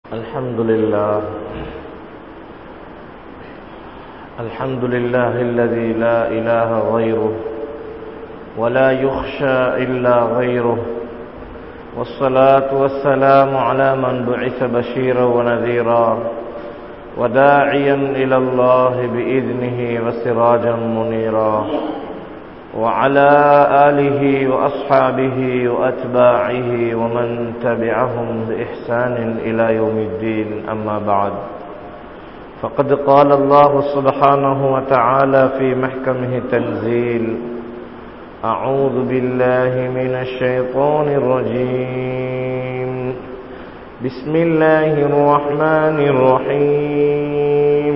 الحمد لله الحمد لله الذي لا إله غيره ولا يخشى إلا غيره والصلاة والسلام على من بعث بشيرا ونذيرا وداعيا إلى الله بإذنه وسراجا منيرا وعلى آله وأصحابه وأتباعه ومن تبعهم بإحسان إلى يوم الدين أما بعد فقد قال الله سبحانه وتعالى في محكمه تنزيل أعوذ بالله من الشيطان الرجيم بسم الله الرحمن الرحيم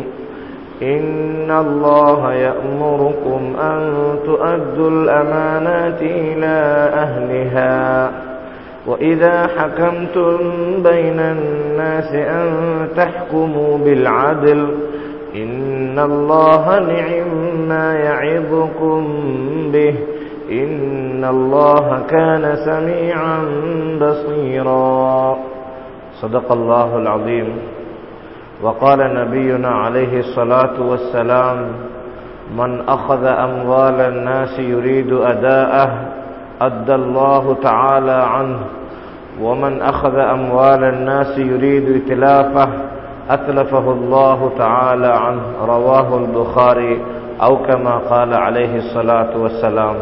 إن الله يأمركم أن تؤدوا الأمانات إلى أهلها وإذا حكمتم بين الناس أن تحكموا بالعدل إن الله نعم ما يعظكم به إن الله كان سميعا بصيرا صدق الله العظيم وقال نبينا عليه الصلاة والسلام من أخذ أموال الناس يريد أداءه أدى الله تعالى عنه ومن أخذ أموال الناس يريد إتلافه أتلفه الله تعالى عنه رواه البخاري أو كما قال عليه الصلاة والسلام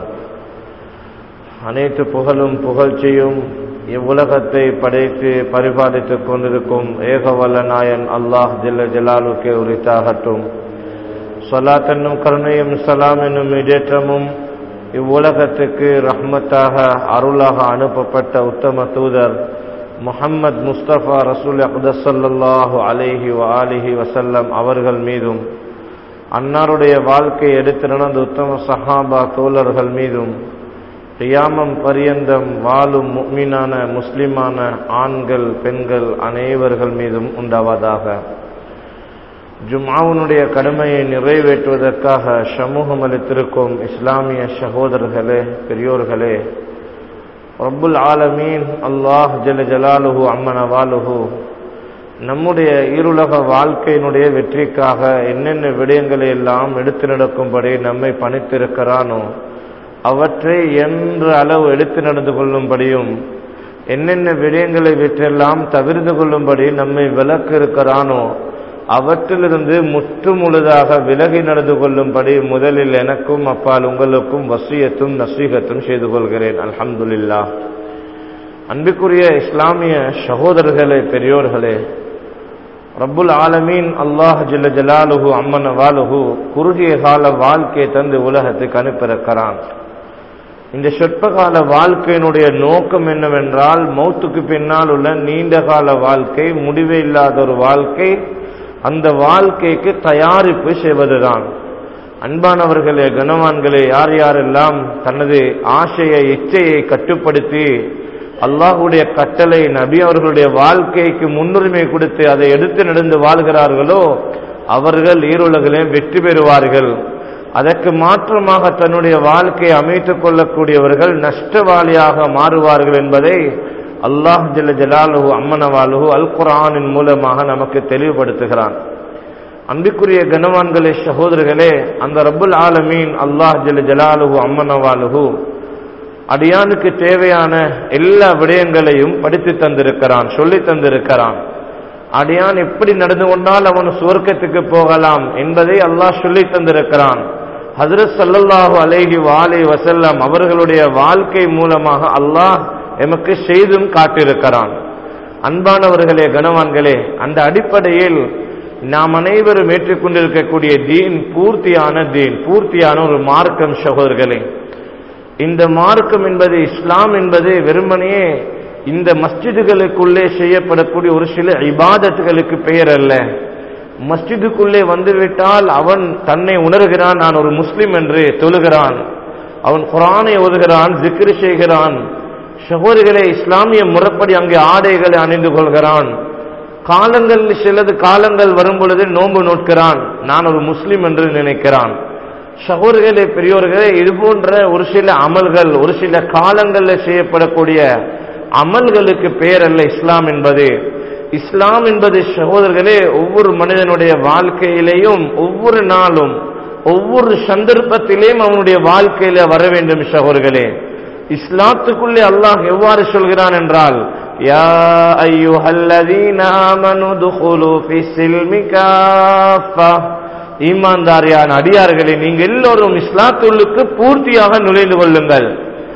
அனைத்து புகழும் புகழ்ச்சியும் இவ்வுலகத்தை படைத்து பரிபாலித்துக் கொண்டிருக்கும் ஏகவல்ல நாயன் அல்லாஹ் ஜில்ல ஜலாலுக்கே உரித்தாகட்டும் சொலாத் என்னும் கருணையும் சலாம் என்னும் இடேற்றமும் இவ்வுலகத்துக்கு ரஹ்மத்தாக அருளாக அனுப்பப்பட்ட உத்தம தூதர் முஹம்மது முஸ்தபா ரசூல் அக்தசல்லாஹு அலேஹி வ ஆலிஹி வசல்லம் அவர்கள் மீதும் அன்னாருடைய வாழ்க்கை எடுத்து நடந்த உத்தம சஹாபா தோழர்கள் மீதும் கியாமம் பரியந்தம் வாழும் முக்மீனான முஸ்லிமான ஆண்கள் பெண்கள் அனைவர்கள் மீதும் உண்டாவதாக ஜும்மாவுனுடைய கடமையை நிறைவேற்றுவதற்காக சமூகம் அளித்திருக்கும் இஸ்லாமிய சகோதரர்களே பெரியோர்களே ரப்புல் ஆலமீன் அல்லாஹ் ஜல ஜலாலுஹு அம்மன வாலுஹு நம்முடைய ஈருலக வாழ்க்கையினுடைய வெற்றிக்காக என்னென்ன விடயங்களை எல்லாம் எடுத்து நடக்கும்படி நம்மை பணித்திருக்கிறானோ அவற்றை என்ற அளவு எடுத்து நடந்து கொள்ளும்படியும் என்னென்ன விடயங்களை விற்றெல்லாம் தவிர்த்து கொள்ளும்படி நம்மை விலக்கு இருக்கிறானோ அவற்றிலிருந்து முற்று முழுதாக விலகி நடந்து கொள்ளும்படி முதலில் எனக்கும் அப்பால் உங்களுக்கும் வசியத்தும் நசீகத்தும் செய்து கொள்கிறேன் அல்ஹம்துல்லா அன்பிற்குரிய இஸ்லாமிய சகோதரர்களே பெரியோர்களே ரப்புல் ஆலமீன் அல்லாஹ் ஜில்ல ஜலாலுஹு அம்மன வாலுஹு குறுகிய கால வாழ்க்கையை தந்து உலகத்துக்கு அனுப்பியிருக்கிறான் இந்த சொற்பகால வாழ்க்கையினுடைய நோக்கம் என்னவென்றால் மௌத்துக்கு பின்னால் உள்ள நீண்ட கால வாழ்க்கை முடிவே இல்லாத ஒரு வாழ்க்கை அந்த வாழ்க்கைக்கு தயாரிப்பு செய்வதுதான் அன்பானவர்களே கனவான்களே யார் யாரெல்லாம் தனது ஆசையை இச்சையை கட்டுப்படுத்தி அல்லாஹுடைய கட்டளை நபி அவர்களுடைய வாழ்க்கைக்கு முன்னுரிமை கொடுத்து அதை எடுத்து நடந்து வாழ்கிறார்களோ அவர்கள் ஈருலகிலே வெற்றி பெறுவார்கள் அதற்கு மாற்றமாக தன்னுடைய வாழ்க்கையை அமைத்துக் கொள்ளக்கூடியவர்கள் நஷ்டவாளியாக மாறுவார்கள் என்பதை அல்லாஹ் ஜல்ல ஜலாலுஹு அம்மனவாலுஹு அல் குரானின் மூலமாக நமக்கு தெளிவுபடுத்துகிறான் அன்பிற்குரிய கனவான்களே சகோதரர்களே அந்த ரப்புல் ஆலமீன் அல்லாஹ் ஜல்ல ஜலாலுஹு அம்மனவாலுஹு அடியானுக்கு தேவையான எல்லா விடயங்களையும் படித்து தந்திருக்கிறான் சொல்லி தந்திருக்கிறான் அடியான் எப்படி நடந்து கொண்டால் அவன் சுவர்க்கத்துக்கு போகலாம் என்பதை அல்லாஹ் சொல்லி தந்திருக்கிறான் ஹசரத் சல்லல்லாஹு அலேஹி வாலே வசல்லம் அவர்களுடைய வாழ்க்கை மூலமாக அல்லாஹ் எமக்கு செய்தும் காட்டியிருக்கிறான் அன்பானவர்களே கனவான்களே அந்த அடிப்படையில் நாம் அனைவரும் ஏற்றுக்கொண்டிருக்கக்கூடிய தீன் பூர்த்தியான தீன் பூர்த்தியான ஒரு மார்க்கம் சகோதரர்களே இந்த மார்க்கம் என்பது இஸ்லாம் என்பது வெறுமனையே இந்த மஸ்ஜிதுகளுக்குள்ளே செய்யப்படக்கூடிய ஒரு சில இபாதத்துகளுக்கு பெயர் அல்ல மஸ்ஜிதுக்குள்ளே வந்துவிட்டால் அவன் தன்னை உணர்கிறான் நான் ஒரு முஸ்லிம் என்று தொழுகிறான் அவன் குரானை ஓதுகிறான் ஜிக்ரு செய்கிறான் சகோதரிகளே இஸ்லாமிய முறைப்படி அங்கே ஆடைகளை அணிந்து கொள்கிறான் காலங்கள் சிலது காலங்கள் வரும் பொழுது நோன்பு நோட்கிறான் நான் ஒரு முஸ்லிம் என்று நினைக்கிறான் சகோதரர்களே பெரியோர்களே இது போன்ற ஒரு சில அமல்கள் ஒரு சில காலங்களில் செய்யப்படக்கூடிய அமல்களுக்கு பெயர் அல்ல இஸ்லாம் என்பது இஸ்லாம் என்பது சகோதரர்களே ஒவ்வொரு மனிதனுடைய வாழ்க்கையிலேயும் ஒவ்வொரு நாளும் ஒவ்வொரு சந்தர்ப்பத்திலேயும் அவனுடைய வாழ்க்கையில வர வேண்டும் சகோதரர்களே இஸ்லாத்துக்குள்ளே அல்லாஹ் எவ்வாறு சொல்கிறான் என்றால் யா ஐயுஹல்லதீன ஆமனு துஹுலு ஃபி ஸில்மி காஃபா ஈமான்தாரியான அடியார்களே நீங்க எல்லோரும் இஸ்லாத்துள்ளுக்கு பூர்த்தியாக நுழைந்து கொள்ளுங்கள்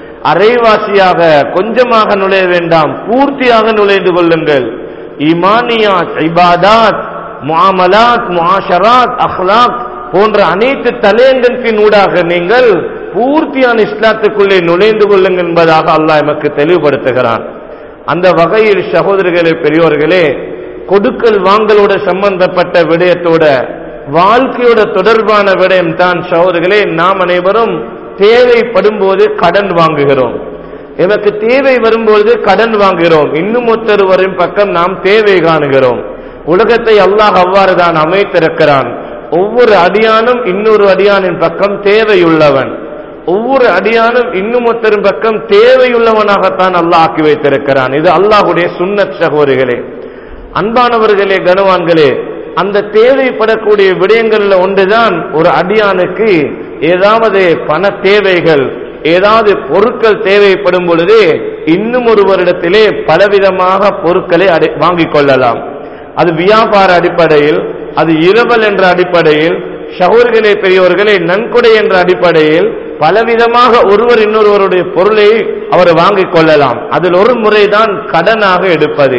அரைவாசியாக கொஞ்சமாக நுழைய வேண்டாம் பூர்த்தியாக நுழைந்து கொள்ளுங்கள் ஈமானியாத் இபாதாத் முஆமலாத் முஆஷராத் அஹ்லாக் போன்ற அனைத்து தலையங்கத்தின் ஊடாக நீங்கள் பூர்த்தியான இஸ்லாத்துக்குள்ளே நுழைந்து கொள்ளுங்கள் என்பதாக அல்லாஹ் எமக்கு தெளிவுபடுத்துகிறான் அந்த வகையில் சகோதரர்களே பெரியோர்களே கொடுக்கல் வாங்கலோட சம்பந்தப்பட்ட விடயத்தோட வாழ்க்கையோட தொடர்பான விடயம் தான் சகோதரர்களே நாம் அனைவரும் தேவைப்படும் போது கடன் வாங்குகிறோம் எமக்கு தேவை வரும்பொழுது கடன் வாங்குகிறோம் இன்னும் ஒருத்தருவரின் பக்கம் நாம் தேவை காணுகிறோம் உலகத்தை அல்லாஹ் அவ்வாறு தான் அமைத்திருக்கிறான் ஒவ்வொரு அடியானும் இன்னொரு அடியானின் பக்கம் தேவையுள்ளவன் ஒவ்வொரு அடியானும் இன்னும் ஒருத்தரும் பக்கம் தேவையுள்ளவனாகத்தான் அல்லாஹ் ஆக்கி வைத்திருக்கிறான் இது அல்லாஹுடைய சுன்னத் சகோதரிகளே அன்பானவர்களே கனவான்களே அந்த தேவைப்படக்கூடிய விடயங்கள்ல ஒன்றுதான் ஒரு அடியானுக்கு ஏதாவது பண தேவைகள் ஏதாவது பொருட்கள் தேவைப்படும் பொழுது இன்னும் ஒரு வருடத்திலே பலவிதமாக பொருட்களை அடை- வாங்கிக் கொள்ளலாம் அது வியாபார அடிப்படையில் அது இரவல் என்ற அடிப்படையில் ஷவுர்களே பெரியவர்களே நன்கொடை என்ற அடிப்படையில் பலவிதமாக ஒருவர் இன்னொருவருடைய பொருளை அவர் வாங்கிக் கொள்ளலாம் அதில் ஒரு முறைதான் கடனாக எடுப்பது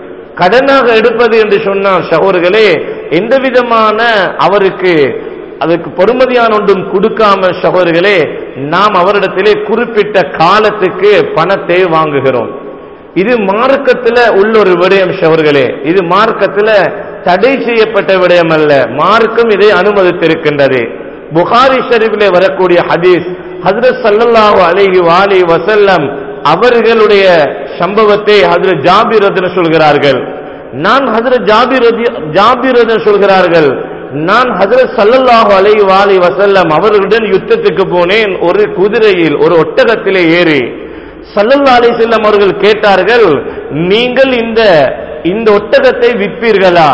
கடனாக எடுப்பது என்று சொன்னால் சகோதரர்களே எந்த விதமான அவருக்கு அதுக்கு பொறுமதியான ஒன்றும் கொடுக்காம சகோதரர்களே நாம் அவரிடத்திலே குறிப்பிட்ட காலத்துக்கு பணத்தை வாங்குகிறோம் இது மார்க்கத்துல உள்ள ஒரு விடயம் சகோதரர்களே இது மார்க்கத்துல தடை செய்யப்பட்ட விடயம் அல்ல மார்க்கம் இதை அனுமதித்திருக்கின்றது புகாரி ஷரீஃபிலே வரக்கூடிய ஹதீஸ் ஹஜ்ரத் ஸல்லல்லாஹு அலைஹி வாலி வஸல்லம் அவர்களுடைய சம்பவத்தை ஹஜ்ரத் ஜாபிர் ரதின சொல்கிறார்கள் நான் ஹஜ்ரத் ஜாபிர் ரதி- ஜாபிர் ரதின சொல்கிறார்கள் நான் ஹஜ்ரத் ஸல்லல்லாஹு அலைஹி வாலி வஸல்லம் அவர்களுடன் யுத்தத்துக்கு போனேன் ஒரு குதிரையில் ஒரு ஒட்டகத்திலே ஏறி ஸல்லல்லாஹு அலைஹி வஸல்லம் அவர்கள் கேட்டார்கள் நீங்கள் இந்த இந்த ஒட்டகத்தை விற்பீர்களா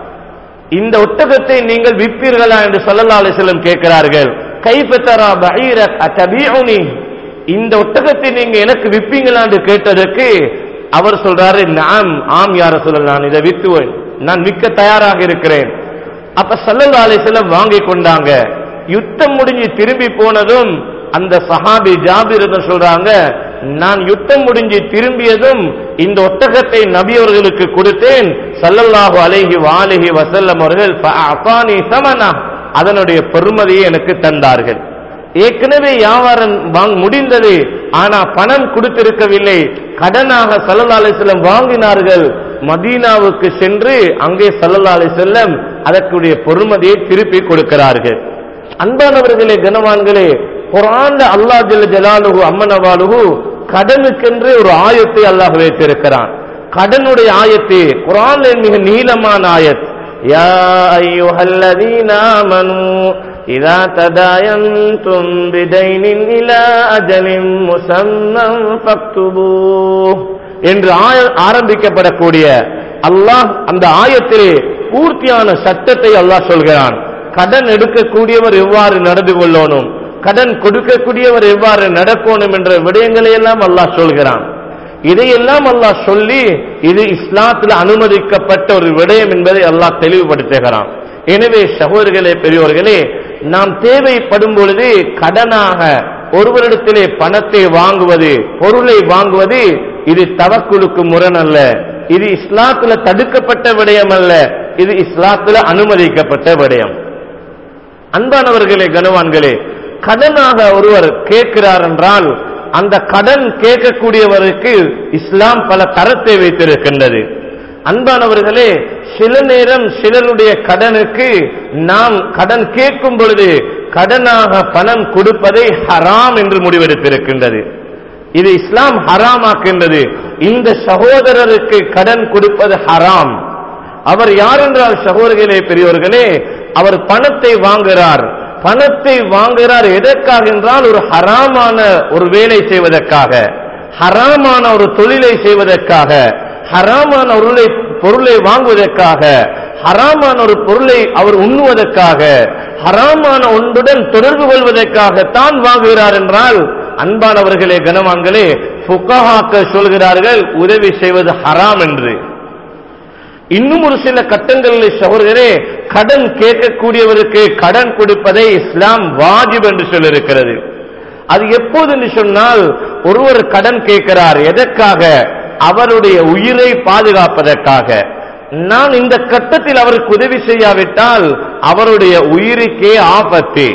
இந்த ஒட்டகத்தை நீங்கள் விற்பீர்களா என்று ஸல்லல்லாஹு அலைஹி வஸல்லம் கேட்கிறார்கள் கைஃப தரா பஈரக் அத்தபீஉனி இந்த ஒட்டகத்தை நீங்க எனக்கு விற்பீங்களா என்று கேட்டதற்கு அவர் சொல்றாரு நாம் ஆம் யார சொல்ல நான் இதை வித்துவேன் நான் விற்க தயாராக இருக்கிறேன் அப்ப ஸல்லல்லாஹு அலைஹி வஸல்லம் வாங்கி கொண்டாங்க யுத்தம் முடிஞ்சு திரும்பி போனதும் அந்த சஹாபி ஜாபிர் என்ன சொல்றாங்க நான் யுத்தம் முடிஞ்சு திரும்பியதும் இந்த ஒட்டகத்தை நபி அவர்களுக்கு கொடுத்தேன் ஸல்லல்லாஹு அலைஹி வாலிஹி வஸல்லம் அவர்கள் ஃபஅஃபானி ஸமனா அதனுடைய பெருமதியை எனக்கு தந்தார்கள் ஏற்கனவே வியாபாரம் வாங்க முடிந்தது ஆனா பணம் கொடுத்திருக்கவில்லை கடனாக ஸல்லல்லாஹு அலைஹி வஸல்லம் வாங்கினார்கள் மதீனாவுக்கு சென்று அங்கே ஸல்லல்லாஹு அலைஹி வஸல்லம் அதற்குரிய பொறுமதியை திருப்பி கொடுக்கிறார்கள் அன்பானவர்களே கனவான்களே குரான்ல அல்லாஹ் ஜல்ல ஜலாலுஹு அம்மனவாலுஹு கடனுக்கென்று ஒரு ஆயத்தை அல்லாஹ் வைத்திருக்கிறான் கடனுடைய ஆயத்து குரான்ல மிக நீளமான ஆயத் யா அய்யுஹல்லதீன ஆமனூ இதா ததாயன்தும் பிதைனின் இலா அஜலின் முஸம்மம் ஃபக்துபூஹ் என்று ஆய- ஆரம்பிக்கப்படக்கூடிய அல்லாஹ் அந்த ஆயத்திலே பூர்த்தியான சட்டத்தை அல்லாஹ் சொல்கிறான் கடன் எடுக்கக்கூடியவர் எவ்வாறு நடந்து கொள்ளணும் கடன் கொடுக்கக்கூடியவர் எவ்வாறு நடக்கணும் என்ற விடயங்களை எல்லாம் அல்லாஹ் சொல்கிறான் இதையெல்லாம் அல்லாஹ் சொல்லி இது இஸ்லாத்தில் அனுமதிக்கப்பட்ட ஒரு விடயம் என்பதை அல்லாஹ் தெளிவுபடுத்துகிறான் எனவே சகோதரர்களே பெரியோர்களே நாம் தேவைப்படும் பொழுது கடனாக ஒருவரிடத்திலே பணத்தை வாங்குவது பொருளை வாங்குவது இது தவக்குலுக்கு முரண் அல்ல இது இஸ்லாத்துல தடுக்கப்பட்ட விடயம் அல்ல இது இஸ்லாத்துல அனுமதிக்கப்பட்ட விடயம் அன்பானவர்களே கனவான்களே கடனாக ஒருவர் கேட்கிறார் என்றால் அந்த கடன் கேட்கக்கூடியவருக்கு இஸ்லாம் பல தரத்தை வைத்திருக்கின்றது அன்பானவர்களே சில நேரம் சிலருடைய கடனுக்கு நாம் கடன் கேட்கும் பொழுது கடனாக பணம் கொடுப்பதை ஹராம் என்று முடிவெடுத்திருக்கின்றது இது இஸ்லாம் ஹராமாக்கின்றது இந்த சகோதரருக்கு கடன் கொடுப்பது ஹராம் அவர் யார் என்றால் சகோதரர்களே பெரியோர்களே அவர் பணத்தை வாங்குகிறார் பணத்தை வாங்குகிறார் எதற்காக என்றால் ஒரு ஹராமான ஒரு வேலை செய்வதற்காக ஹராமான ஒரு தொழிலை செய்வதற்காக ஹராமான பொருளை பொருளை வாங்குவதற்காக ஹராமான ஒரு பொருளை அவர் உண்ணுவதற்காக ஹராமான ஒன்றுடன் தொடர்பு கொள்வதற்காக தான் வாங்குகிறார் என்றால் அன்பானவர்களே கனவான்களே ஃபுகஹாக்கள் சொல்கிறார்கள் உதவி செய்வது ஹராம் என்று இன்னும் ஒரு சில கட்டங்களில் சகோதரரே கடன் கேட்கக்கூடியவருக்கு கடன் கொடுப்பதை இஸ்லாம் வாஜிப் என்று சொல்லியிருக்கிறது அது எப்போது என்று சொன்னால் ஒருவர் கடன் கேட்கிறார் எதற்காக அவருடைய உயிரை பாதுகாப்பதற்காக நான் இந்த கட்டத்தில் அவருக்கு உதவி செய்யாவிட்டால் அவருடைய உயிருக்கே ஆபத்து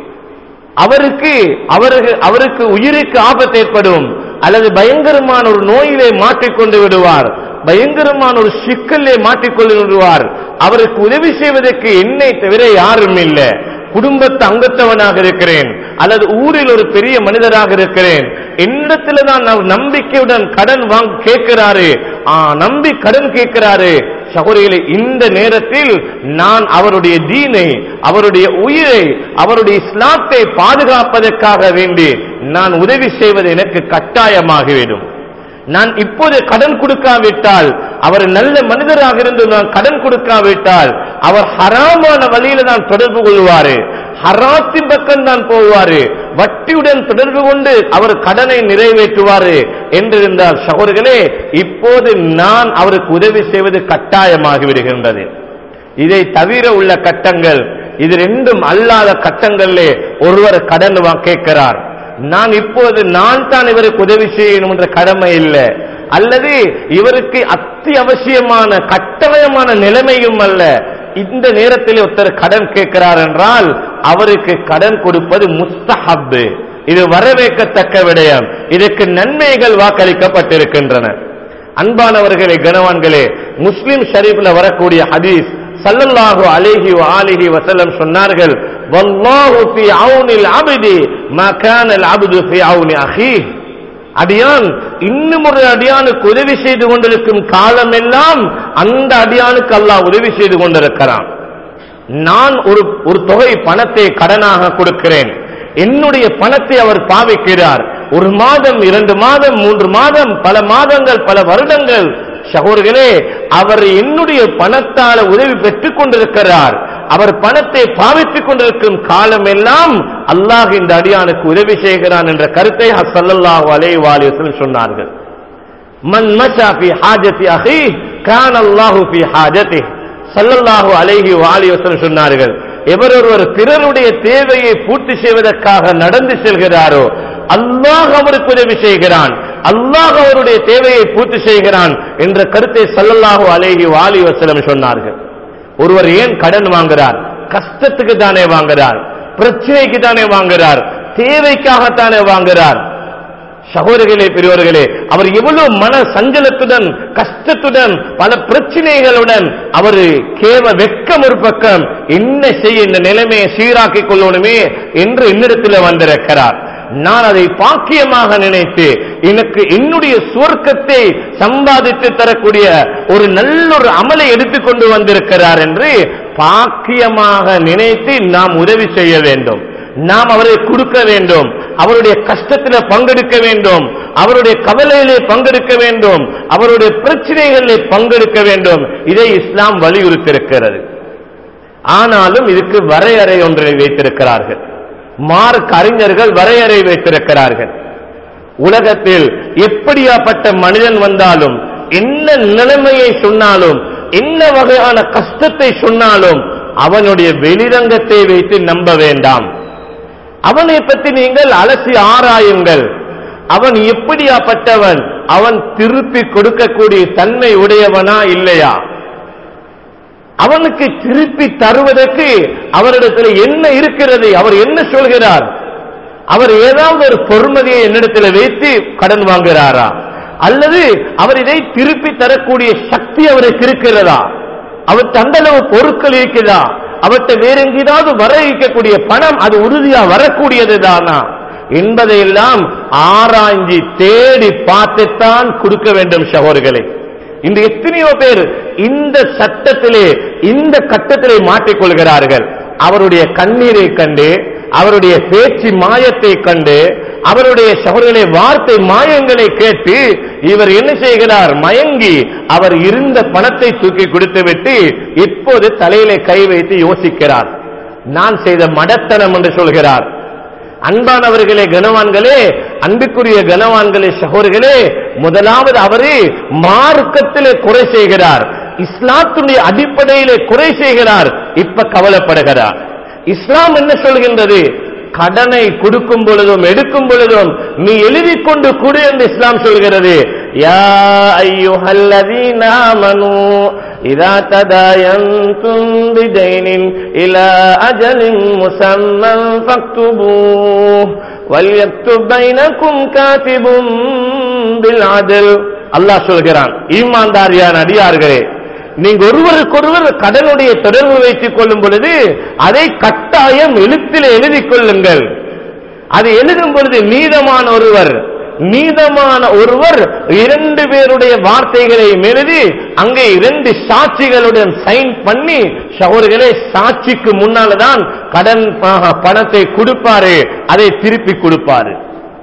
அவருக்கு அவருக்கு அவருக்கு உயிருக்கு ஆபத்து ஏற்படும் அல்லது பயங்கரமான ஒரு நோயிலே மாட்டிக்கொண்டு விடுவார் பயங்கரமான ஒரு சிக்கலே மாட்டிக்கொண்டு விடுவார் அவருக்கு உதவி செய்வதற்கு என்னை தவிர யாரும் இல்லை குடும்பத்து அங்கத்தவனாக இருக்கிறேன் அல்லது ஊரில் ஒரு பெரிய மனிதராக இருக்கிறேன் என்னிடத்துல தான் நான் நம்பிக்கையுடன் கடன் வாங்க கேட்கிறாரு ஆ, நம்பி கடன் கேட்கிறாரு சகோதரிகளே இந்த நேரத்தில் நான் அவருடைய தீனை அவருடைய உயிரை அவருடைய இஸ்லாத்தை பாதுகாப்பதற்காக வேண்டி நான் உதவி செய்வது எனக்கு கட்டாயமாகிவிடும் நான் இப்போது கடன் கொடுக்காவிட்டால் அவர் நல்ல மனிதராக இருந்து நான் கடன் கொடுக்காவிட்டால் அவர் ஹராமான வழியில தான் தொடர்பு கொள்வாரு ஹராத்தின் பக்கம் தான் போவாரு வட்டியுடன் தொடர்பு கொண்டு அவர் கடனை நிறைவேற்றுவாரு என்றிருந்தால் சகோதரர்களே இப்போது நான் அவருக்கு உதவி செய்வது கட்டாயமாகி விடுகின்றது இதை தவிர உள்ள கட்டங்கள் இது ரெண்டும் அல்லாத கட்டங்களிலே ஒருவர் கடன் வா- கேட்கிறார் நான் இப்போது நான் தான் இவருக்கு உதவி செய்யணும் என்ற கடமை இல்லை அல்லது இவருக்கு அத்தியாவசியமான கட்டாயமான நிலைமையும் அல்ல இந்த நேரத்தில் ஒருத்தர் கடன் கேட்கிறார் என்றால் அவருக்கு கடன் கொடுப்பது முஸ்தஹப்பு இது வரவேற்கத்தக்க விடயம் இதற்கு நன்மைகள் வாக்களிக்கப்பட்டிருக்கின்றன அன்பானவர்களே கனவான்களே முஸ்லிம் ஷரீஃப்ல வரக்கூடிய ஹதீஸ் ஸல்லல்லாஹு அலைஹி வஆலிஹி வஸல்லம் சொன்னார்கள் வல்லாஹு ஃபீ அவுனில் அப்தி மா கானல் அப்து ஃபீ அவுனி அஹீஹ் அடியான் இன்னும் ஒரு அடியானுக்கு உதவி செய்து கொண்டிருக்கும் காலமெல்லாம் அந்த அடியானுக்கு அல்லாஹ் உதவி செய்து கொண்டிருக்கிறான் நான் ஒரு ஒரு தொகை பணத்தை கடனாக கொடுக்கிறேன் என்னுடைய பணத்தை அவர் பாவிக்கிறார் ஒரு மாதம் இரண்டு மாதம் மூன்று மாதம் பல மாதங்கள் பல வருடங்கள் சகோதரர்களே அவர் என்னுடைய பணத்தால உதவி பெற்றுக் கொண்டிருக்கிறார் அவர் பணத்தை பாவித்துக் கொண்டிருக்கும் காலம் எல்லாம் அல்லாஹ் இந்த அடியானுக்கு உதவி செய்கிறான் என்ற கருத்தை சல்லல்லாஹு அலைஹி வஸல்லம் சொன்னார்கள் மன் மஷா ஃபி ஹாஜத்தி அஹி கான அல்லாஹு ஃபி ஹாஜத்திஹ் ஸல்லல்லாஹு அலைஹி வஆலிஹி வஸல்லம் சொன்னார்கள் எவர் ஒருவர் பிறருடைய தேவையை பூர்த்தி செய்வதற்காக நடந்து செல்கிறாரோ அல்லாஹ் அவருக்கு உதவி செய்கிறான் அல்லாஹ் அவருடைய தேவையை பூர்த்தி செய்கிறான் என்ற கருத்தை ஸல்லல்லாஹு அலைஹி வஆலிஹி வஸல்லம் சொன்னார்கள் ஒருவர் ஏன் கடன் வாங்குறார் கஷ்டத்துக்கு தானே வாங்குறார் பிரச்சனைக்கு தானே வாங்குறார் தேவைக்காகத்தானே வாங்குறார் சகோதரர்களே பெரியவர்களே அவர் எவ்வளவு மன சஞ்சலத்துடன் கஷ்டத்துடன் பல பிரச்சனைகளுடன் அவர் கேவ வெக்கம் ஒரு பக்கம் என்ன செய்ய இந்த நிலைமையை சீராக்கிக் கொள்ளணுமே என்று என்னிடத்தில் வந்திருக்கிறார் நான் அதை பாக்கியமாக நினைத்து எனக்கு என்னுடைய சுவர்க்கத்தை சம்பாதித்து தரக்கூடிய ஒரு நல்ல ஒரு அமலை எடுத்துக்கொண்டு வந்திருக்கிறார் என்று பாக்கியமாக நினைத்து நாம் உதவி செய்ய வேண்டும் நாம் அவரை கொடுக்க வேண்டும் அவருடைய கஷ்டத்தில் பங்கெடுக்க வேண்டும் அவருடைய கவலையிலே பங்கெடுக்க வேண்டும் அவருடைய பிரச்சனைகளிலே பங்கெடுக்க வேண்டும் இதை இஸ்லாம் வலியுறுத்தியிருக்கிறது ஆனாலும் இதுக்கு வரையறை ஒன்றை வைத்திருக்கிறார்கள் மார்க் அறிஞர்கள் வரையறை வைத்திருக்கிறார்கள் உலகத்தில் எப்படியாப்பட்ட மனிதன் வந்தாலும் என்ன நிலைமையை சொன்னாலும் என்ன வகையான கஷ்டத்தை சொன்னாலும் அவனுடைய வெளிரங்கத்தை வைத்து நம்ப வேண்டாம் அவனை பற்றி நீங்கள் அலசி ஆராயுங்கள் அவன் எப்படியாப்பட்டவன் அவன் திருப்பி கொடுக்கக்கூடிய தன்மை உடையவனா இல்லையா அவனுக்கு திருப்பி தருவதற்கு அவரிடத்தில் என்ன இருக்கிறது அவர் என்ன சொல்கிறார் அவர் ஏதாவது ஒரு பொறுமதியை என்னிடத்தில் வைத்து கடன் வாங்குகிறாரா அல்லது அவர் இதை திருப்பி தரக்கூடிய சக்தி அவருக்கு இருக்கிறதா அவர் தண்டளவு பொருட்கள் இருக்கிறதா அவர்கிட்ட வேற எங்கேயாவது வர வைக்கக்கூடிய பணம் அது உறுதியா வரக்கூடியது தானா என்பதையெல்லாம் ஆராய்ஞ்சி தேடி பார்த்துத்தான் கொடுக்க வேண்டும் சகோதரர்களே இந்த எத்தனையோ பேர் இந்த சட்டத்திலே இந்த கட்டத்திலே மாட்டிக்கொள்கிறார்கள் அவருடைய கண்ணீரை கண்டு அவருடைய பேச்சு மாயத்தை கண்டு அவருடைய சகோதரர்களை வார்த்தை மாயங்களை கேட்டு இவர் என்ன செய்கிறார் மயங்கி அவர் இருந்த பணத்தை தூக்கி கொடுத்து விட்டு இப்போது தலையிலே கை வைத்து யோசிக்கிறார் நான் செய்த மடத்தனம் என்று சொல்கிறார் அன்பானவர்களே கனவான்களே அன்புக்குரிய கனவான்களே சகோதரர்களே முதலாவது அவரு மார்க்கத்திலே குறை செய்கிறார் இஸ்லாத்துடைய அடிப்படையிலே குறை செய்கிறார் இப்ப கவலைப்படுகிறார் இஸ்லாம் என்ன சொல்கின்றது கடனை கொடுக்கும் பொழுதும் எடுக்கும் பொழுதும் நீ எழுதி கொண்டு கொடு என்று இஸ்லாம் சொல்கிறது யா ஐயுஹல்லதீன ஆமனூ இதா ததாயந்தும் பிதைனின் இலா அஜலின் முசம்மன் ஃபக்துபூஹ் வல்யக்துப் பைனக்கும் காத்திபும் பில் அத்ல் அல்லாஹ் சொல்கிறான் ஈமான்தாரியான அடியார்களே நீங்க ஒருவருக்கொருவர் கடனுடைய தொடர்பு வைத்துக் கொள்ளும் பொழுது அதை கட்டாயம் எழுத்தில் எழுதிக் கொள்ளுங்கள் அது எழுதும் பொழுது நீதமான ஒருவர் நீதமான ஒருவர் இரண்டு பேருடைய வார்த்தைகளை எழுதி அங்கே இரண்டு சாட்சிகளுடன் சைன் பண்ணி சகோதரர்களே சாட்சிக்கு முன்னால்தான் கடன் ப- பணத்தை கொடுப்பாரு அதை திருப்பி கொடுப்பாரு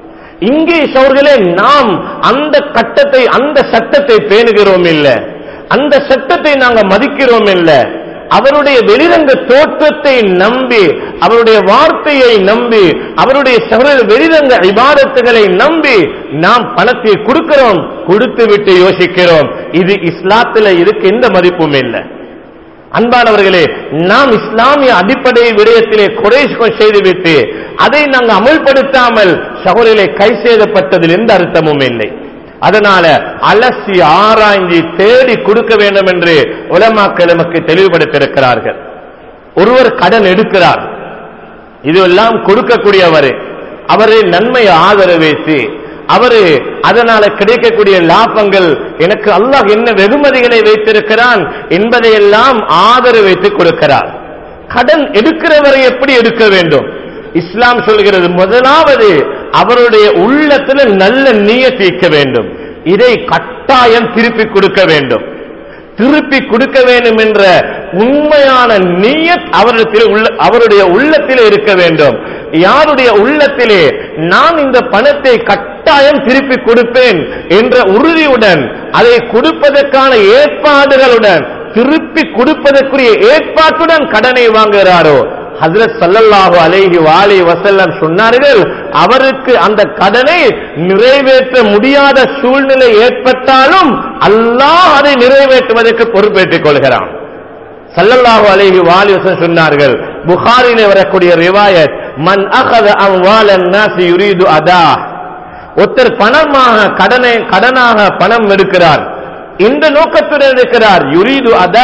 இங்கே சோர்களே நாம் அந்த கட்டத்தை அந்த சட்டத்தை பேணுகிறோம் இல்ல அந்த சட்டத்தை நாங்க மதிக்கிறோம் இல்ல அவருடைய வெளிரங்க தோற்றத்தை நம்பி அவருடைய வார்த்தையை நம்பி அவருடைய சகல வெளிரங்க இபாதத்துகளை நம்பி நாம் பணத்தை கொடுக்கிறோம் கொடுத்து விட்டு யோசிக்கிறோம் இது இஸ்லாத்துல இதுக்கு எந்த மதிப்பும் இல்லை அன்பானவர்களே நாம் இஸ்லாமிய அடிப்படை விடயத்திலே குறை செய்துவிட்டு அதை நாங்கள் அமல்படுத்தாமல் சகோதரிலே கை செய்தப்பட்டதில் எந்த அர்த்தமும் இல்லை அதனால அலசி ஆராய்ந்து தேடி கொடுக்க வேண்டும் என்று உலமாக்கள் நமக்கு தெளிவுபடுத்தியிருக்கிறார்கள் ஒருவர் கடன் எடுக்கிறார் இதெல்லாம் கொடுக்கக்கூடியவர் அவரை நன்மையை ஆதரவு வைத்து அவரு அதனால கிடைக்கக்கூடிய லாபங்கள் எனக்கு அல்லாஹ் என்ன வெகுமதிகளை வைத்திருக்கிறான் என்பதையெல்லாம் ஆதரவு வைத்து கொடுக்கிறார் கடன் எடுக்கிறவரை எப்படி எடுக்க வேண்டும் இஸ்லாம் சொல்கிறது முதலாவது அவருடைய உள்ளத்துல நல்ல நீய தீர்க்க வேண்டும் இதை கட்டாயம் திருப்பி கொடுக்க வேண்டும் திருப்பி கொடுக்க வேண்டும் என்ற உண்மையான நீயத் அவரிடத்தில் உள்ள அவருடைய உள்ளத்திலே இருக்க வேண்டும் யாருடைய உள்ளத்திலே நான் இந்த பணத்தை கட்டாயம் திருப்பி கொடுப்பேன் என்ற உறுதியுடன் அதை கொடுப்பதற்கான ஏற்பாடுகளுடன் திருப்பி கொடுப்பதற்குரிய ஏற்பாட்டுடன் கடனை வாங்குகிறாரோ ஹஜரத் ஸல்லல்லாஹு அலைஹி வாலி வஸல்லம் சொன்னார்கள் அவருக்கு அந்த கடனை நிறைவேற்ற முடியாத சூழ்நிலை ஏற்பட்டாலும் அல்லாஹ் அதை நிறைவேற்றுவதற்கு பொறுப்பேற்றுக் கொள்கிறான் ஸல்லல்லாஹு அலைஹி வாலி வஸல்லம் சொன்னார்கள் புகாரிலே வரக்கூடிய ரிவாயத் மன் அகத அம்வாலன் நாஸ் யுரீது அதா ஒருத்தர் பணமாக கடனை கடனாக பணம் எடுக்கிறார் இந்த நோக்கத்துடன் எடுக்கிறார் யுரீது அதா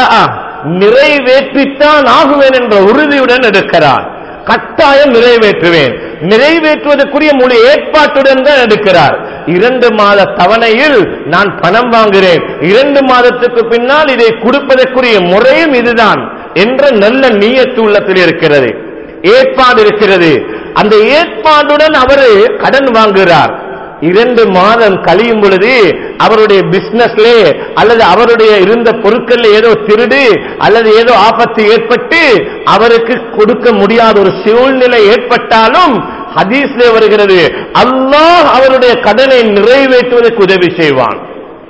நிறைவேற்றித்தான் ஆகுவேன் என்ற உறுதியுடன் எடுக்கிறார் கட்டாயம் நிறைவேற்றுவேன் நிறைவேற்றுவதற்குரிய முழு ஏற்பாட்டுடன் தான் எடுக்கிறார் இரண்டு மாத தவணையில் நான் பணம் வாங்குகிறேன் இரண்டு மாதத்துக்கு பின்னால் இதை கொடுப்பதற்குரிய முறையும் இதுதான் என்ற நல்ல நீயத்து உள்ளத்தில் இருக்கிறது ஏற்பாடு இருக்கிறது அந்த ஏற்பாடுடன் அவர் கடன் வாங்குகிறார் இரண்டு மாதம் கழியும் பொழுது அவருடைய பிசினஸ்ல அல்லது அவருடைய இருந்த பொருட்கள் ஏதோ திருடு அல்லது ஏதோ ஆபத்து ஏற்பட்டு அவருக்கு கொடுக்க முடியாத ஒரு சூழ்நிலை ஏற்பட்டாலும் ஹதீஸ்ல வருகிறது அல்லாஹ் அவருடைய கடனை நிறைவேற்றுவதற்கு உதவி செய்வான்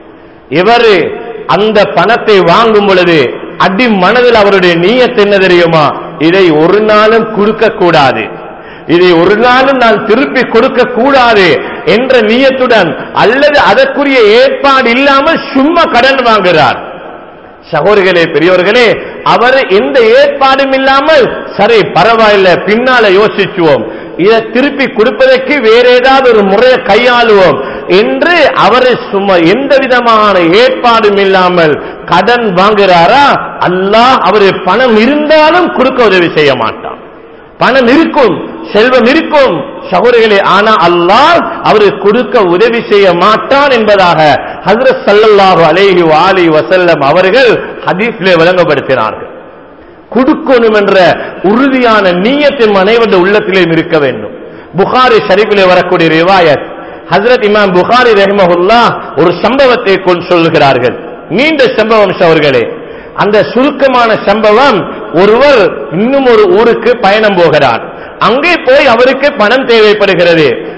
இவர் அந்த பணத்தை வாங்கும் பொழுது அடி மனதில் அவருடைய நீயத் என்ன தெரியுமா இதை ஒரு நாளும் கொடுக்க கூடாது இதை ஒரு நாளும் நான் திருப்பி கொடுக்க கூடாது என்ற நீயத்துடன் அல்லது அதற்குரிய ஏற்பாடு இல்லாமல் சும்மா கடன் வாங்குகிறார் சகோதரிகளே பெரியவர்களே அவர் எந்த ஏற்பாடும் இல்லாமல் சரி பரவாயில்ல பின்னால யோசிச்சுவோம் இதை திருப்பி கொடுப்பதற்கு வேற ஏதாவது ஒரு முறையை கையாளுவோம் என்று அவர் சும்மா எந்த விதமான ஏற்பாடும் இல்லாமல் கடன் வாங்குறாரா அல்லாஹ் அவர் பணம் இருந்தாலும் கொடுக்க உதவி செய்ய மாட்டான் பணம் இருக்கும் செல்வம் இருக்கும் சகோதரிகளே ஆனா அல்லாஹ் அவருக்கு கொடுக்க உதவி செய்ய மாட்டான் என்பதாக ஹஜ்ரத் ஸல்லல்லாஹு அலைஹி வாலி வஸல்லம் அவர்கள் ஹதீஸ்லே விளங்கப்படுத்தினார்கள் கொடுக்கணும் என்ற உறுதியான நீயத்தின் அனைவருடைய உள்ளத்திலேயும் இருக்க வேண்டும் புகாரி ஷரீஃபிலே வரக்கூடிய ரிவாயத் ஹஜ்ரத் இமாம் புகாரி ரஹிமஹுல்லா ஒரு சம்பவத்தை கொண்டு சொல்கிறார்கள் நீண்ட சம்பவம் அவர்களே அந்த சுருக்கமான சம்பவம் ஒருவர் இன்னும் ஒரு ஊருக்கு பயணம் போகிறார் அங்கே போய் அவருக்கு பணம் தேவைப்படுகிறது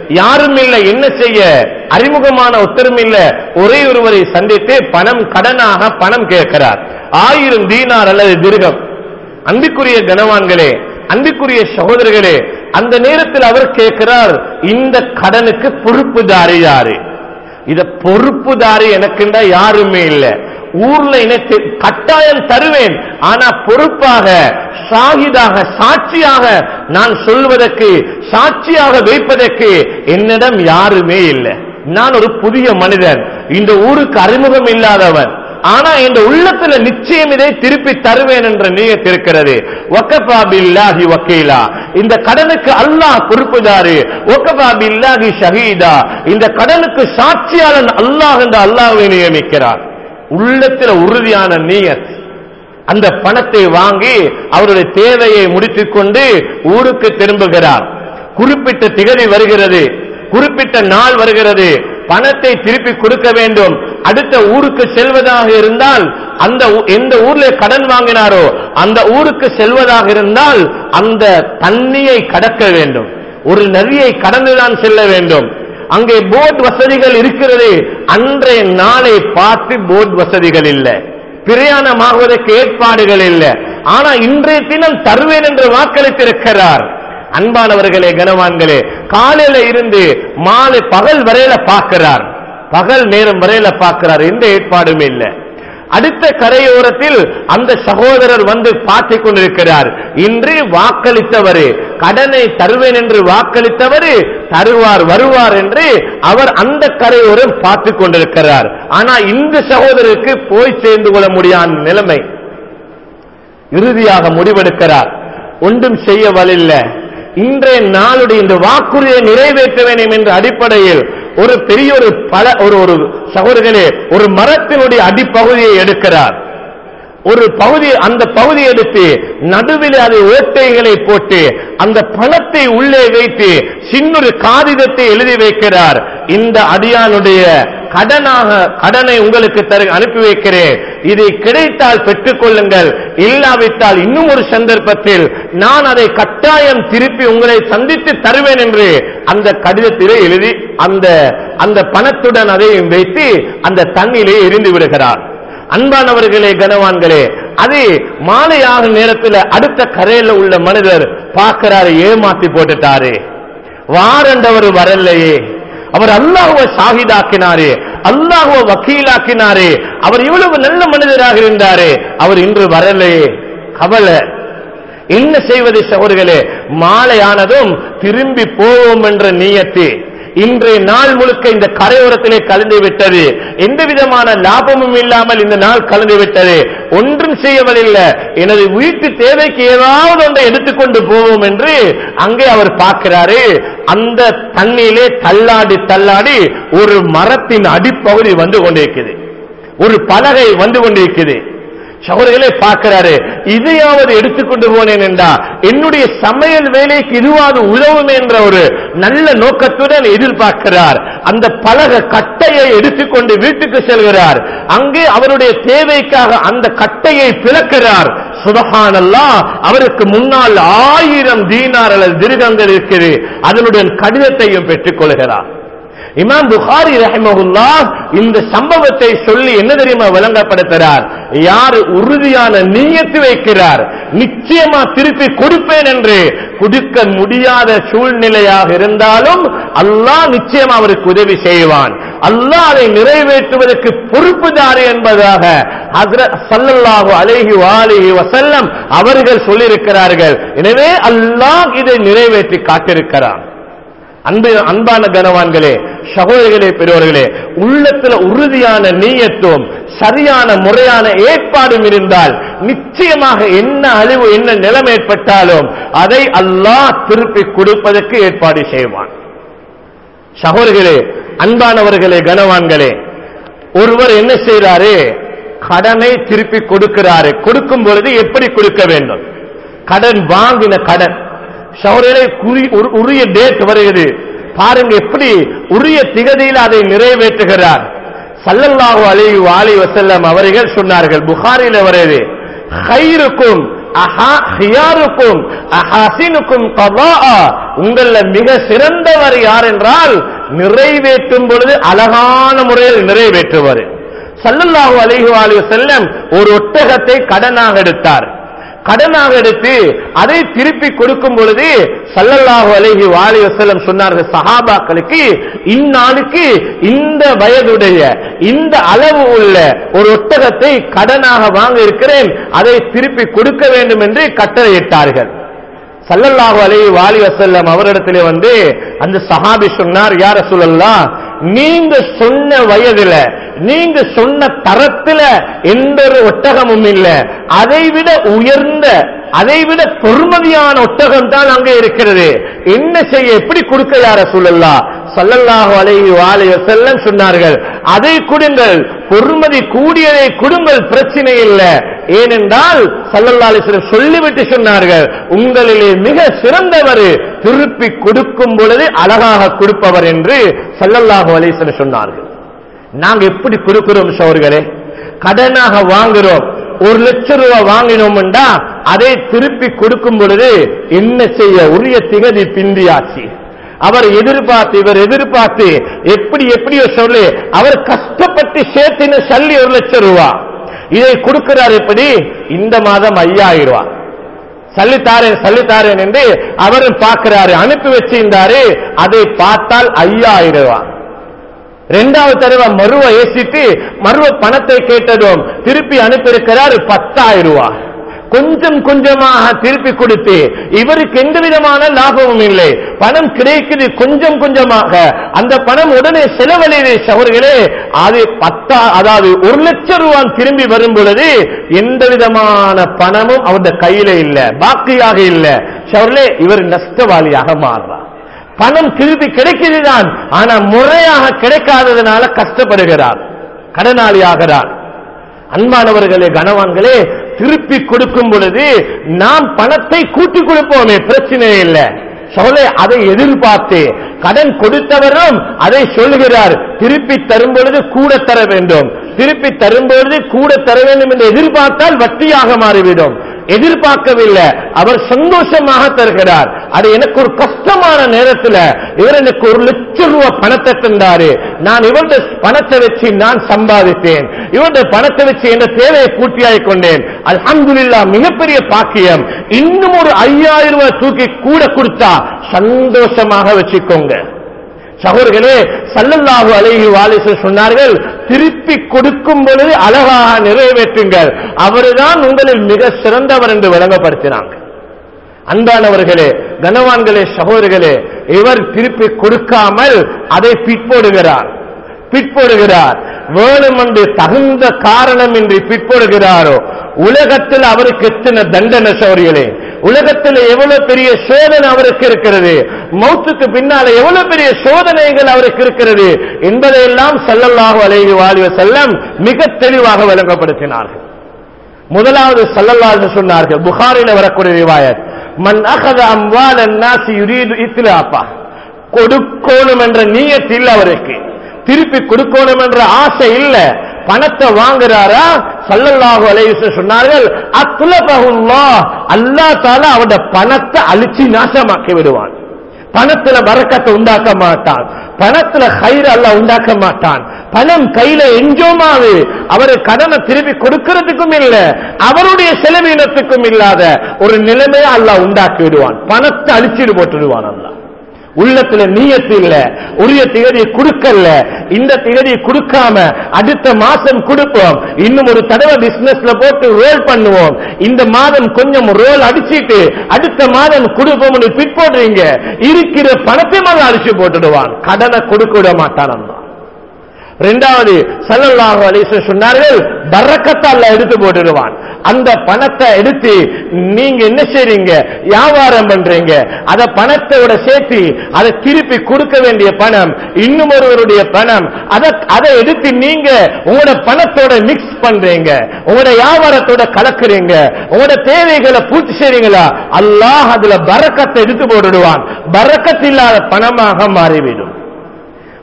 யாரும் இல்லை என்ன செய்ய அறிமுகமான ஒத்தரும் இல்ல ஒரே ஒருவரை சந்தித்து பணம் கடனாக பணம் கேட்கிறார் ஆயிரம் தீனார் அல்லது திருகம் அன்பிற்குரிய கனவான்களே அன்பிற்குரிய சகோதரர்களே அந்த நேரத்தில் அவர் கேட்கிறார் இந்த கடனுக்கு பொறுப்புதாரி யாரு இத பொறுப்புதாரி எனக்குண்டா யாருமே இல்ல ஊர்ல எனக்கு கட்டாயம் தருவேன் ஆனா பொறுப்பாக ஷாஹிதாக சாட்சியாக நான் சொல்வதற்கு சாட்சியாக வைப்பதற்கு என்னிடம் யாருமே இல்லை நான் ஒரு புதிய மனிதன் இந்த ஊருக்கு அறிமுகம் இல்லாதவன் ஆனா இந்த உள்ளத்துல நிச்சயம் இதை திருப்பி தருவேன் என்ற நீயத் இருக்கிறது வக்கபா பில்லாஹி வக்கீலா இந்த கடனுக்கு அல்லாஹ் பொறுப்புதாரு வக்கபா பில்லாஹி ஷஹீதா இந்த கடனுக்கு சாட்சியாளன் அல்லாஹ் என்ற அல்லாஹ்வை நியமிக்கிறார் உள்ளத்துல உறுதியான நீயத் அந்த பணத்தை வாங்கி அவருடைய தேவையை முடித்துக் கொண்டு ஊருக்கு திரும்புகிறார் குறிப்பிட்ட திகதி வருகிறது குறிப்பிட்ட நாள் வருகிறது பணத்தை திருப்பி கொடுக்க வேண்டும் அடுத்த ஊருக்கு செல்வதாக இருந்தால் அந்த ஊ- எந்த ஊர்ல கடன் வாங்கினாரோ அந்த ஊருக்கு செல்வதாக இருந்தால் அந்த தண்ணியை கடக்க வேண்டும் ஒரு நதியை கடந்துதான் செல்ல வேண்டும் அங்கே போட் வசதிகள் இருக்கிறது அன்றைய நாளை பார்த்து போட் வசதிகள் இல்லை பிரயாணமாகுவதற்கு ஏற்பாடுகள் இல்லை ஆனா இன்றைய தினம் தருவேன் என்று வாக்களித்திருக்கிறார் அன்பானவர்களே கனவான்களே காலையில இருந்து மாலை பகல் வரையில பார்க்கிறார் பகல் நேரம் வரையில பார்க்கிறார் எந்த ஏற்பாடும் இல்லை அடுத்த கரையோரத்தில் அந்த சகோதரர் வந்து பார்த்துக் கொண்டிருக்கிறார் இன்று வாக்களித்தவர் கடனை தருவேன் என்று வாக்களித்தவர் தருவார் வருவார் என்று அவர் அந்த கரையோரம் பார்த்துக் கொண்டிருக்கிறார் ஆனா இந்த சகோதரருக்கு போய் சேர்ந்து கொள்ள முடியாத நிலைமை இறுதியாக முடிவெடுக்கிறார் ஒன்றும் செய்ய வலில்ல இன்றைய நாளுடைய இந்த வாக்குறுதியை நிறைவேற்ற வேண்டும் என்ற அடிப்படையில் ஒரு பெரிய ஒரு பல ஒரு ஒரு சகோதரர்களே ஒரு மரத்தினுடைய அடிப்பகுதியை எடுக்கிறார் ஒரு பகுதி அந்த பகுதி எடுத்து நடுவில் அதை ஓட்டைகளை போட்டு அந்த பணத்தை உள்ளே வைத்து சின்னொரு காகிதத்தை எழுதி வைக்கிறார் இந்த அடியானுடைய கடனாக கடனை உங்களுக்கு தரு அனுப்பி வைக்கிறேன் இதை கிடைத்தால் பெற்றுக் கொள்ளுங்கள் இல்லாவிட்டால் இன்னும் ஒரு சந்தர்ப்பத்தில் நான் அதை கட்டாயம் திருப்பி உங்களை சந்தித்து தருவேன் என்று அந்த கடிதத்திலே எழுதி அந்த அந்த பணத்துடன் அதையும் வைத்து அந்த தண்ணியிலே எரிந்து விடுகிறார் அன்பானவர்களே கனவான்களே அது மாலையாக நேரத்தில் அடுத்த கரையில உள்ள மனிதர் பார்க்கிறாரு ஏமாத்தி போட்டுட்டாரு வாரண்டவர் வரலையே அவர் அல்லாஹுவ சாகிதாக்கினாரே அல்லாஹுவ வக்கீலாக்கினாரே அவர் இவ்வளவு நல்ல மனிதராக இருந்தாரே அவர் இன்று வரலையே கவலை என்ன செய்வது சகோதரர்களே மாலையானதும் திரும்பி போவோம் என்ற நீயத்து இன்றைய நாள் முழுக்க இந்த கரையோரத்திலே கலந்து விட்டது எந்த விதமான லாபமும் இல்லாமல் இந்த நாள் கலந்து விட்டது ஒன்றும் செய்யவில்லை எனது வீட்டு தேவைக்கு ஏதாவது ஒன்றை எடுத்துக்கொண்டு போவோம் என்று அங்கே அவர் பார்க்கிறாரு அந்த தண்ணியிலே தள்ளாடி தள்ளாடி ஒரு மரத்தின் அடிப்பகுதி வந்து கொண்டிருக்குது ஒரு பலகை வந்து கொண்டிருக்குது சகோதரர்களே பார்க்கிறாரு இதையாவது எடுத்துக்கொண்டு போனேன் என்றா என்னுடைய சமையல் வேலைக்கு இதுவாது உதவும் என்ற ஒரு நல்ல நோக்கத்துடன் எதிர்பார்க்கிறார் அந்த பலக கட்டையை எடுத்துக்கொண்டு வீட்டுக்கு செல்கிறார் அங்கே அவருடைய தேவைக்காக அந்த கட்டையை பிளக்கிறார் சுபஹானல்லா அவருக்கு முன்னால் ஆயிரம் தீனார் அல்லது திருகங்கள் இருக்குது அதனுடன் கடிதத்தையும் பெற்றுக் கொள்கிறார் இமாம் புகாரி ரஹிமஹுல்லா இந்த சம்பவத்தை சொல்லி என்ன தெரியுமா விளங்கப்படுத்துறார் யார் உறுதியான நீயத்து வைக்கிறார் நிச்சயமா திருப்பி கொடுப்பேன் என்று கொடுக்க முடியாத சூழ்நிலையாக இருந்தாலும் அல்லாஹ் நிச்சயம் அவருக்கு உதவி செய்வான் அல்லாஹ் அதை நிறைவேற்றுவதற்கு பொறுப்புதாரி என்பதாக ஹஸ்ரத் ஸல்லல்லாஹு அலைஹி வாலிஹி வஸல்லம் அவர்கள் சொல்லியிருக்கிறார்கள் எனவே அல்லாஹ் இதை நிறைவேற்றி காட்டிருக்கிறான் அன்பு அன்பான கனவான்களே சகோதரிகளே பெரியவர்களே உள்ளத்துல உறுதியான நீயத்துவம் சரியான முறையான ஏற்பாடும் இருந்தால் நிச்சயமாக என்ன அழிவு என்ன நிலைமை ஏற்பட்டாலும் அதை அல்லாஹ் திருப்பி கொடுப்பதற்கு ஏற்பாடு செய்வான் சகோதரிகளே அன்பானவர்களே கனவான்களே ஒருவர் என்ன செய்றாரு கடனை திருப்பி கொடுக்கிறாரு கொடுக்கும் பொழுது எப்படி கொடுக்க வேண்டும் கடன் வாங்கின கடன் சௌரரை உரிய டேட் வருகிறது பாருங்க எப்படி உரிய திகதியில் அதை நிறைவேற்றுகிறார் சல்லல்லாஹு அலைஹி வாலி வசல்லம் அவர்கள் சொன்னார்கள் புகாரில வருது ஹைருக்கும் அஹா ஹியாருக்கும் அஹாசினுக்கும் கதாஆ உங்கள மிக சிறந்தவர் யார் என்றால் நிறைவேற்றும் பொழுது அழகான முறையில் நிறைவேற்றுவர் சல்லல்லாஹு அலைஹி வஸல்லம் செல்லம் ஒரு ஒட்டகத்தை கடனாக எடுத்தார் கடனாக எடுத்து அதை திருப்பி கொடுக்கும் பொழுது சல்லல்லாஹு அலைஹி வாலி வஸல்லம் சொன்னார்கள் சஹாபாக்களுக்கு இந்நாளுக்கு இந்த வயதுடைய இந்த அளவு உள்ள ஒரு ஒட்டகத்தை கடனாக வாங்க இருக்கிறேன் அதை திருப்பி கொடுக்க வேண்டும் என்று கட்டளையிட்டார்கள் சல்லல்லாஹு அலைஹி வாலி வஸல்லம் அவரிடத்திலே வந்து அந்த சஹாபி சொன்னார் யார சொல்லலாம் நீங்க சொன்ன வயதுல நீங்க சொன்ன தரத்துல எந்த ஒரு ஒட்டகமும் இல்ல அதை விட உயர்ந்த அதை விட பொறுமதியான ஒட்டகம் தான் அங்கே இருக்கிறது என்ன செய்ய எப்படி கொடுக்க யார சொல்லலாம் சல்லல்லாஹு அலைஹி வாலிய செல்லம் சொன்னார்கள் அதை கொடுங்கள் பொறுமதி கூடியதை கொடுங்கள் பிரச்சனை இல்லை ஏனென்றால் சல்லல்லா அலிஸ்லம் சொல்லிவிட்டு சொன்னார்கள் உங்களிலே மிக சிறந்தவர் திருப்பி கொடுக்கும் பொழுது அழகாக கொடுப்பவர் என்று சல்லல்லாஹு அலிஸ்லம் சொன்னார்கள் நாங்க எப்படி கொடுக்கிறோம் சோர்களே கடனாக வாங்குறோம் ஒரு லட்சம் ரூபாய் வாங்கினோம்டா அதை திருப்பி கொடுக்கும் பொழுது என்ன செய்ய உரிய திகதி பிந்தியாச்சு அவர் எதிர்பார்த்து இவர் எதிர்பார்த்து எப்படி எப்படியோ சொல்லி அவர் கஷ்டப்பட்டு சேர்த்தின சல்லி ஒரு லட்சம் ரூபாய் இதை கொடுக்கிறார் எப்படி இந்த மாதம் ஐயாயிரம் ரூபாய் சல்லித்தாரேன் சல்லித்தாரேன் என்று அவரும் பார்க்கிறாரு அனுப்பி வச்சிருந்தாரு அதை பார்த்தால் ஐயாயிரம் ரூபாய் ரெண்டாவது தடவை மருவ ஏசிட்டு மருவ பணத்தை கேட்டதும் திருப்பி அனுப்பியிருக்கிறார் பத்தாயிரம் ரூபாய் கொஞ்சம் கொஞ்சமாக திருப்பி கொடுத்து இவருக்கு எந்த விதமான லாபமும் இல்லை பணம் கிடைக்குது கொஞ்சம் கொஞ்சமாக அந்த பணம் உடனே செலவழிது சவர்களே அது பத்தா அதாவது ஒரு லட்சம் ரூபாய் திரும்பி வரும் பொழுது எந்த விதமான பணமும் அவருடைய கையில இல்ல பாக்கியாக இல்ல சவர்களே இவர் நஷ்டவாளியாக மாறுறார் பணம் திருப்பி கிடைக்கிறதுதான் ஆனா முறையாக கிடைக்காததுனால கஷ்டப்படுகிறார் கடனாளி ஆகிறார் அன்பானவர்களே கனவான்களே திருப்பி கொடுக்கும் பொழுது நாம் பணத்தை கூட்டி கொடுப்போமே பிரச்சனை இல்லை சொல்ல அதை எதிர்பார்த்து கடன் கொடுத்தவரும் அதை சொல்கிறார் திருப்பி தரும் பொழுது கூட தர வேண்டும் திருப்பி தரும் பொழுது கூட தர வேண்டும் என்று எதிர்பார்த்தால் வட்டியாக மாறிவிடும் எதிர்பார்க்கவில்லை அவர் சந்தோஷமாக தருகிறார் அது எனக்கு ஒரு கஷ்டமான நேரத்தில் இவர் எனக்கு ஒரு லட்சம் ரூபாய் பணத்தை தந்தாரு நான் இவருடைய பணத்தை வச்சு நான் சம்பாதித்தேன் இவருடைய பணத்தை வச்சு என்ற தேவையை பூர்த்தியாகிக் கொண்டேன் அல்ஹம்துலில்லா மிகப்பெரிய பாக்கியம் இன்னும் ஒரு ஐயாயிரம் ரூபாய் தூக்கி கூட கொடுத்தா சந்தோஷமாக வச்சுக்கோங்க சகோதரர்களே சல்லல்லாஹு அலைஹி வாலிசு சொன்னார்கள் திருப்பி கொடுக்கும் பொழுது அழகாக நிறைவேற்றுங்கள் அவர்தான் உங்களில் மிக சிறந்தவர் என்று விளங்கப்படுத்தினாங்க அன்பானவர்களே கனவான்களே சகோதரர்களே இவர் திருப்பி கொடுக்காமல் அதை பிற்போடுகிறார் பிற்போடுகிறார் வேணுமென்று தகுந்த காரணம் இன்றி பிற்போடுகிறாரோ உலகத்தில் அவருக்கு எத்தனை தண்டனை சௌரியலே உலகத்தில் எவ்வளவு பெரிய சோதனை அவருக்கு இருக்கிறது மௌத்துக்கு பின்னால எவ்வளவு பெரிய சோதனைகள் அவருக்கு இருக்கிறது என்பதையெல்லாம் சல்லல்லாஹு அலைஹி வாலிவ செல்லம் மிக தெளிவாக விளங்கப்படுத்தினார்கள் முதலாவது சல்லல்லாஹு சொன்னார்கள் புகாரில வரக்கூடிய ரிவாயத் மன் அகத அம்வால் அன்னாசி யுரீது இத்லாப்பா கொடுக்கணும் என்ற நீயத்தில் அவருக்கு திருப்பி கொடுக்கணும் என்ற ஆசை இல்ல பணத்தை வாங்குறாரா சல்லல்லாஹு அலைஹி சொன்னார்கள் அத்துலபகுல்லா அல்லாஹ் தாலா அவருடைய பணத்தை அழிச்சு நாசமாக்கி விடுவான் பணத்துல வரக்கத்தை உண்டாக்க மாட்டான் பணத்துல கயிறு அல்ல உண்டாக்க மாட்டான் பணம் கையில எஞ்சோமாவு அவரு கடனை திருப்பி கொடுக்கிறதுக்கும் இல்ல அவருடைய செலவீனத்துக்கும் இல்லாத ஒரு நிலைமையை அல்ல உண்டாக்கி விடுவான் பணத்தை அழிச்சிட்டு போட்டுடுவான் அல்ல உள்ளத்துல நீயத்து இல்ல உரிய திகதியை கொடுக்கல இந்த திகதியை கொடுக்காம அடுத்த மாசம் கொடுப்போம் இன்னும் ஒரு தடவை பிசினஸ்ல போட்டு ரோல் பண்ணுவோம் இந்த மாதம் கொஞ்சம் ரோல் அடிச்சிட்டு அடுத்த மாதம் கொடுப்போம் பிற்போடுறீங்க இருக்கிற பணத்தை மேல அடிச்சு போட்டுடுவான் கடனை கொடுக்க விட மாட்டான் அல்லா ரெண்டாவது சல்லல்லாஹு அலிச சொன்னார்கள் பறக்கத்தால் எடுத்து போட்டுடுவான் அந்த பணத்தை எடுத்து நீங்க என்ன செய்றீங்க வியாபாரம் பண்றீங்க அத பணத்தோட சேர்த்து அதை திருப்பி கொடுக்க வேண்டிய பணம் இன்னும் ஒருவருடைய பணம் அதை அதை எடுத்து நீங்க உங்களோட பணத்தோட மிக்ஸ் பண்றீங்க உங்களோட வியாபாரத்தோட கலக்குறீங்க உங்களோட தேவைகளை பூர்த்தி செய்றீங்களா அல்லாஹ் அதுல பறக்கத்தை எடுத்து போட்டுடுவான் பறக்கத்து இல்லாத பணமாக மாறிவிடும்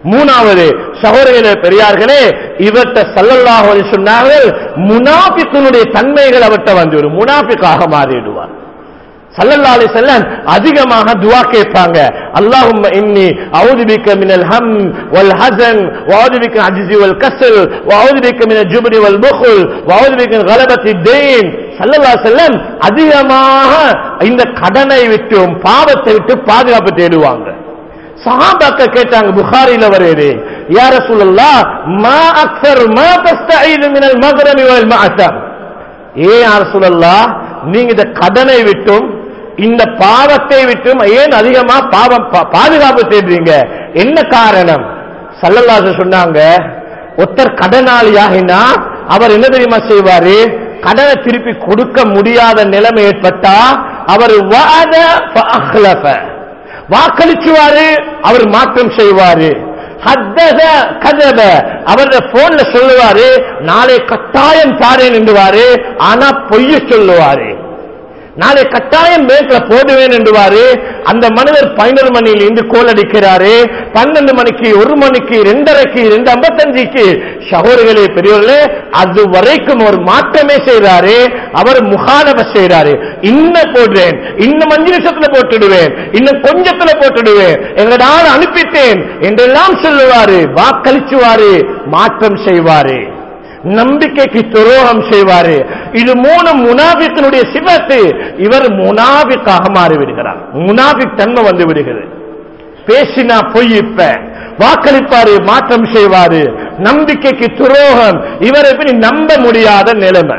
மூணாவது சகோதரர்களே பெரியார்களே இவர்கிட்ட சல்லல்லாஹு அலைஹி சொன்னார்கள் முனாபிக்குனுடைய தன்மைகள் அவர்கிட்ட வந்து ஒரு முனாபிக்காக மாறிடுவார் சல்லல்லா அலைஹி வஸல்லம் அதிகமாக துஆ கேட்பாங்க அல்லாஹும்ம இன்னி அஊது பிக்க மினல் ஹம் வல் ஹஸன் வஅஊது பிக்க அஜ்ஸி வல் கஸ்ல் வஅஊது பிக்க மினல் ஜுப்னி வல் புخل வஅஊது பிக்க மின் கலபத்தி தைன் சல்லல்லா அலைஹி வஸல்லம் அதிகமாக இந்த கடனை விட்டும் பாவத்தை விட்டு பாதுகாப்பு தேடுவாங்க சஹாபாக்க கேட்டாங்க புகாரில வருது யா ரசூலுல்லாஹ் மா அக்ஸர் மா தஸ்தஈது மினல் மக்ரமி வல் மஅசம் ஏ யா ரசூலுல்லாஹ் நீங்க இந்த கடனை விட்டும் இந்த பாவத்தை விட்டும் ஏன் அதிகமா பாவம் பா- பாதுகாப்பு தேடுறீங்க என்ன காரணம் சல்லல்லாஹு சொன்னாங்க ஒருத்தர் கடனாளியாகினா அவர் என்ன தெரியுமா செய்வாரு கடனை திருப்பி கொடுக்க முடியாத நிலைமை ஏற்பட்டா அவர் வஅத ஃபஅக்லஃப. வாக்களிச்சுவாரு அவர் மாற்றம் செய்வாரு ஹத்தத கதப அவருடைய போன்ல சொல்லுவாரு நாளை கட்டாயம் தாரேன் என்றுவாரு ஆனா பொய்ய சொல்லுவாரு நாளை கட்டாயம் பேங்க்ல போடுவேன் என்றுவாரு அந்த மனிதர் பதினொரு மணியில் இருந்து கோல் அடிக்கிறாரு பன்னெண்டு மணிக்கு ஒரு மணிக்கு ரெண்டரைக்கு ரெண்டு ஐம்பத்தஞ்சுக்கு சகோதரர்களே பெரியவர்களே அது வரைக்கும் ஒரு மாற்றமே செய்றாரு அவர் முகாலப செய்றாரு இன்னும் போடுறேன் இன்னும் அஞ்சு நிமிஷத்துல போட்டுடுவேன் இன்னும் கொஞ்சத்துல போட்டுடுவேன் எங்களால அனுப்பிட்டேன் என்றெல்லாம் சொல்லுவாரு வாக்களிச்சுவாரு மாற்றம் செய்வாரு நம்பிக்கைக்கு துரோகம் செய்வாரு இது மூணு முனாபிக்கினுடைய சிவத்து இவர் முனாபிக்காக மாறிவிடுகிறார் முனாபிக் தன்மை வந்து விடுகிறது பேசினா பொய் இப்ப வாக்களிப்பாரு மாற்றம் செய்வாரு நம்பிக்கைக்கு துரோகம் இவரை எப்படி நம்ப முடியாத நிலைமை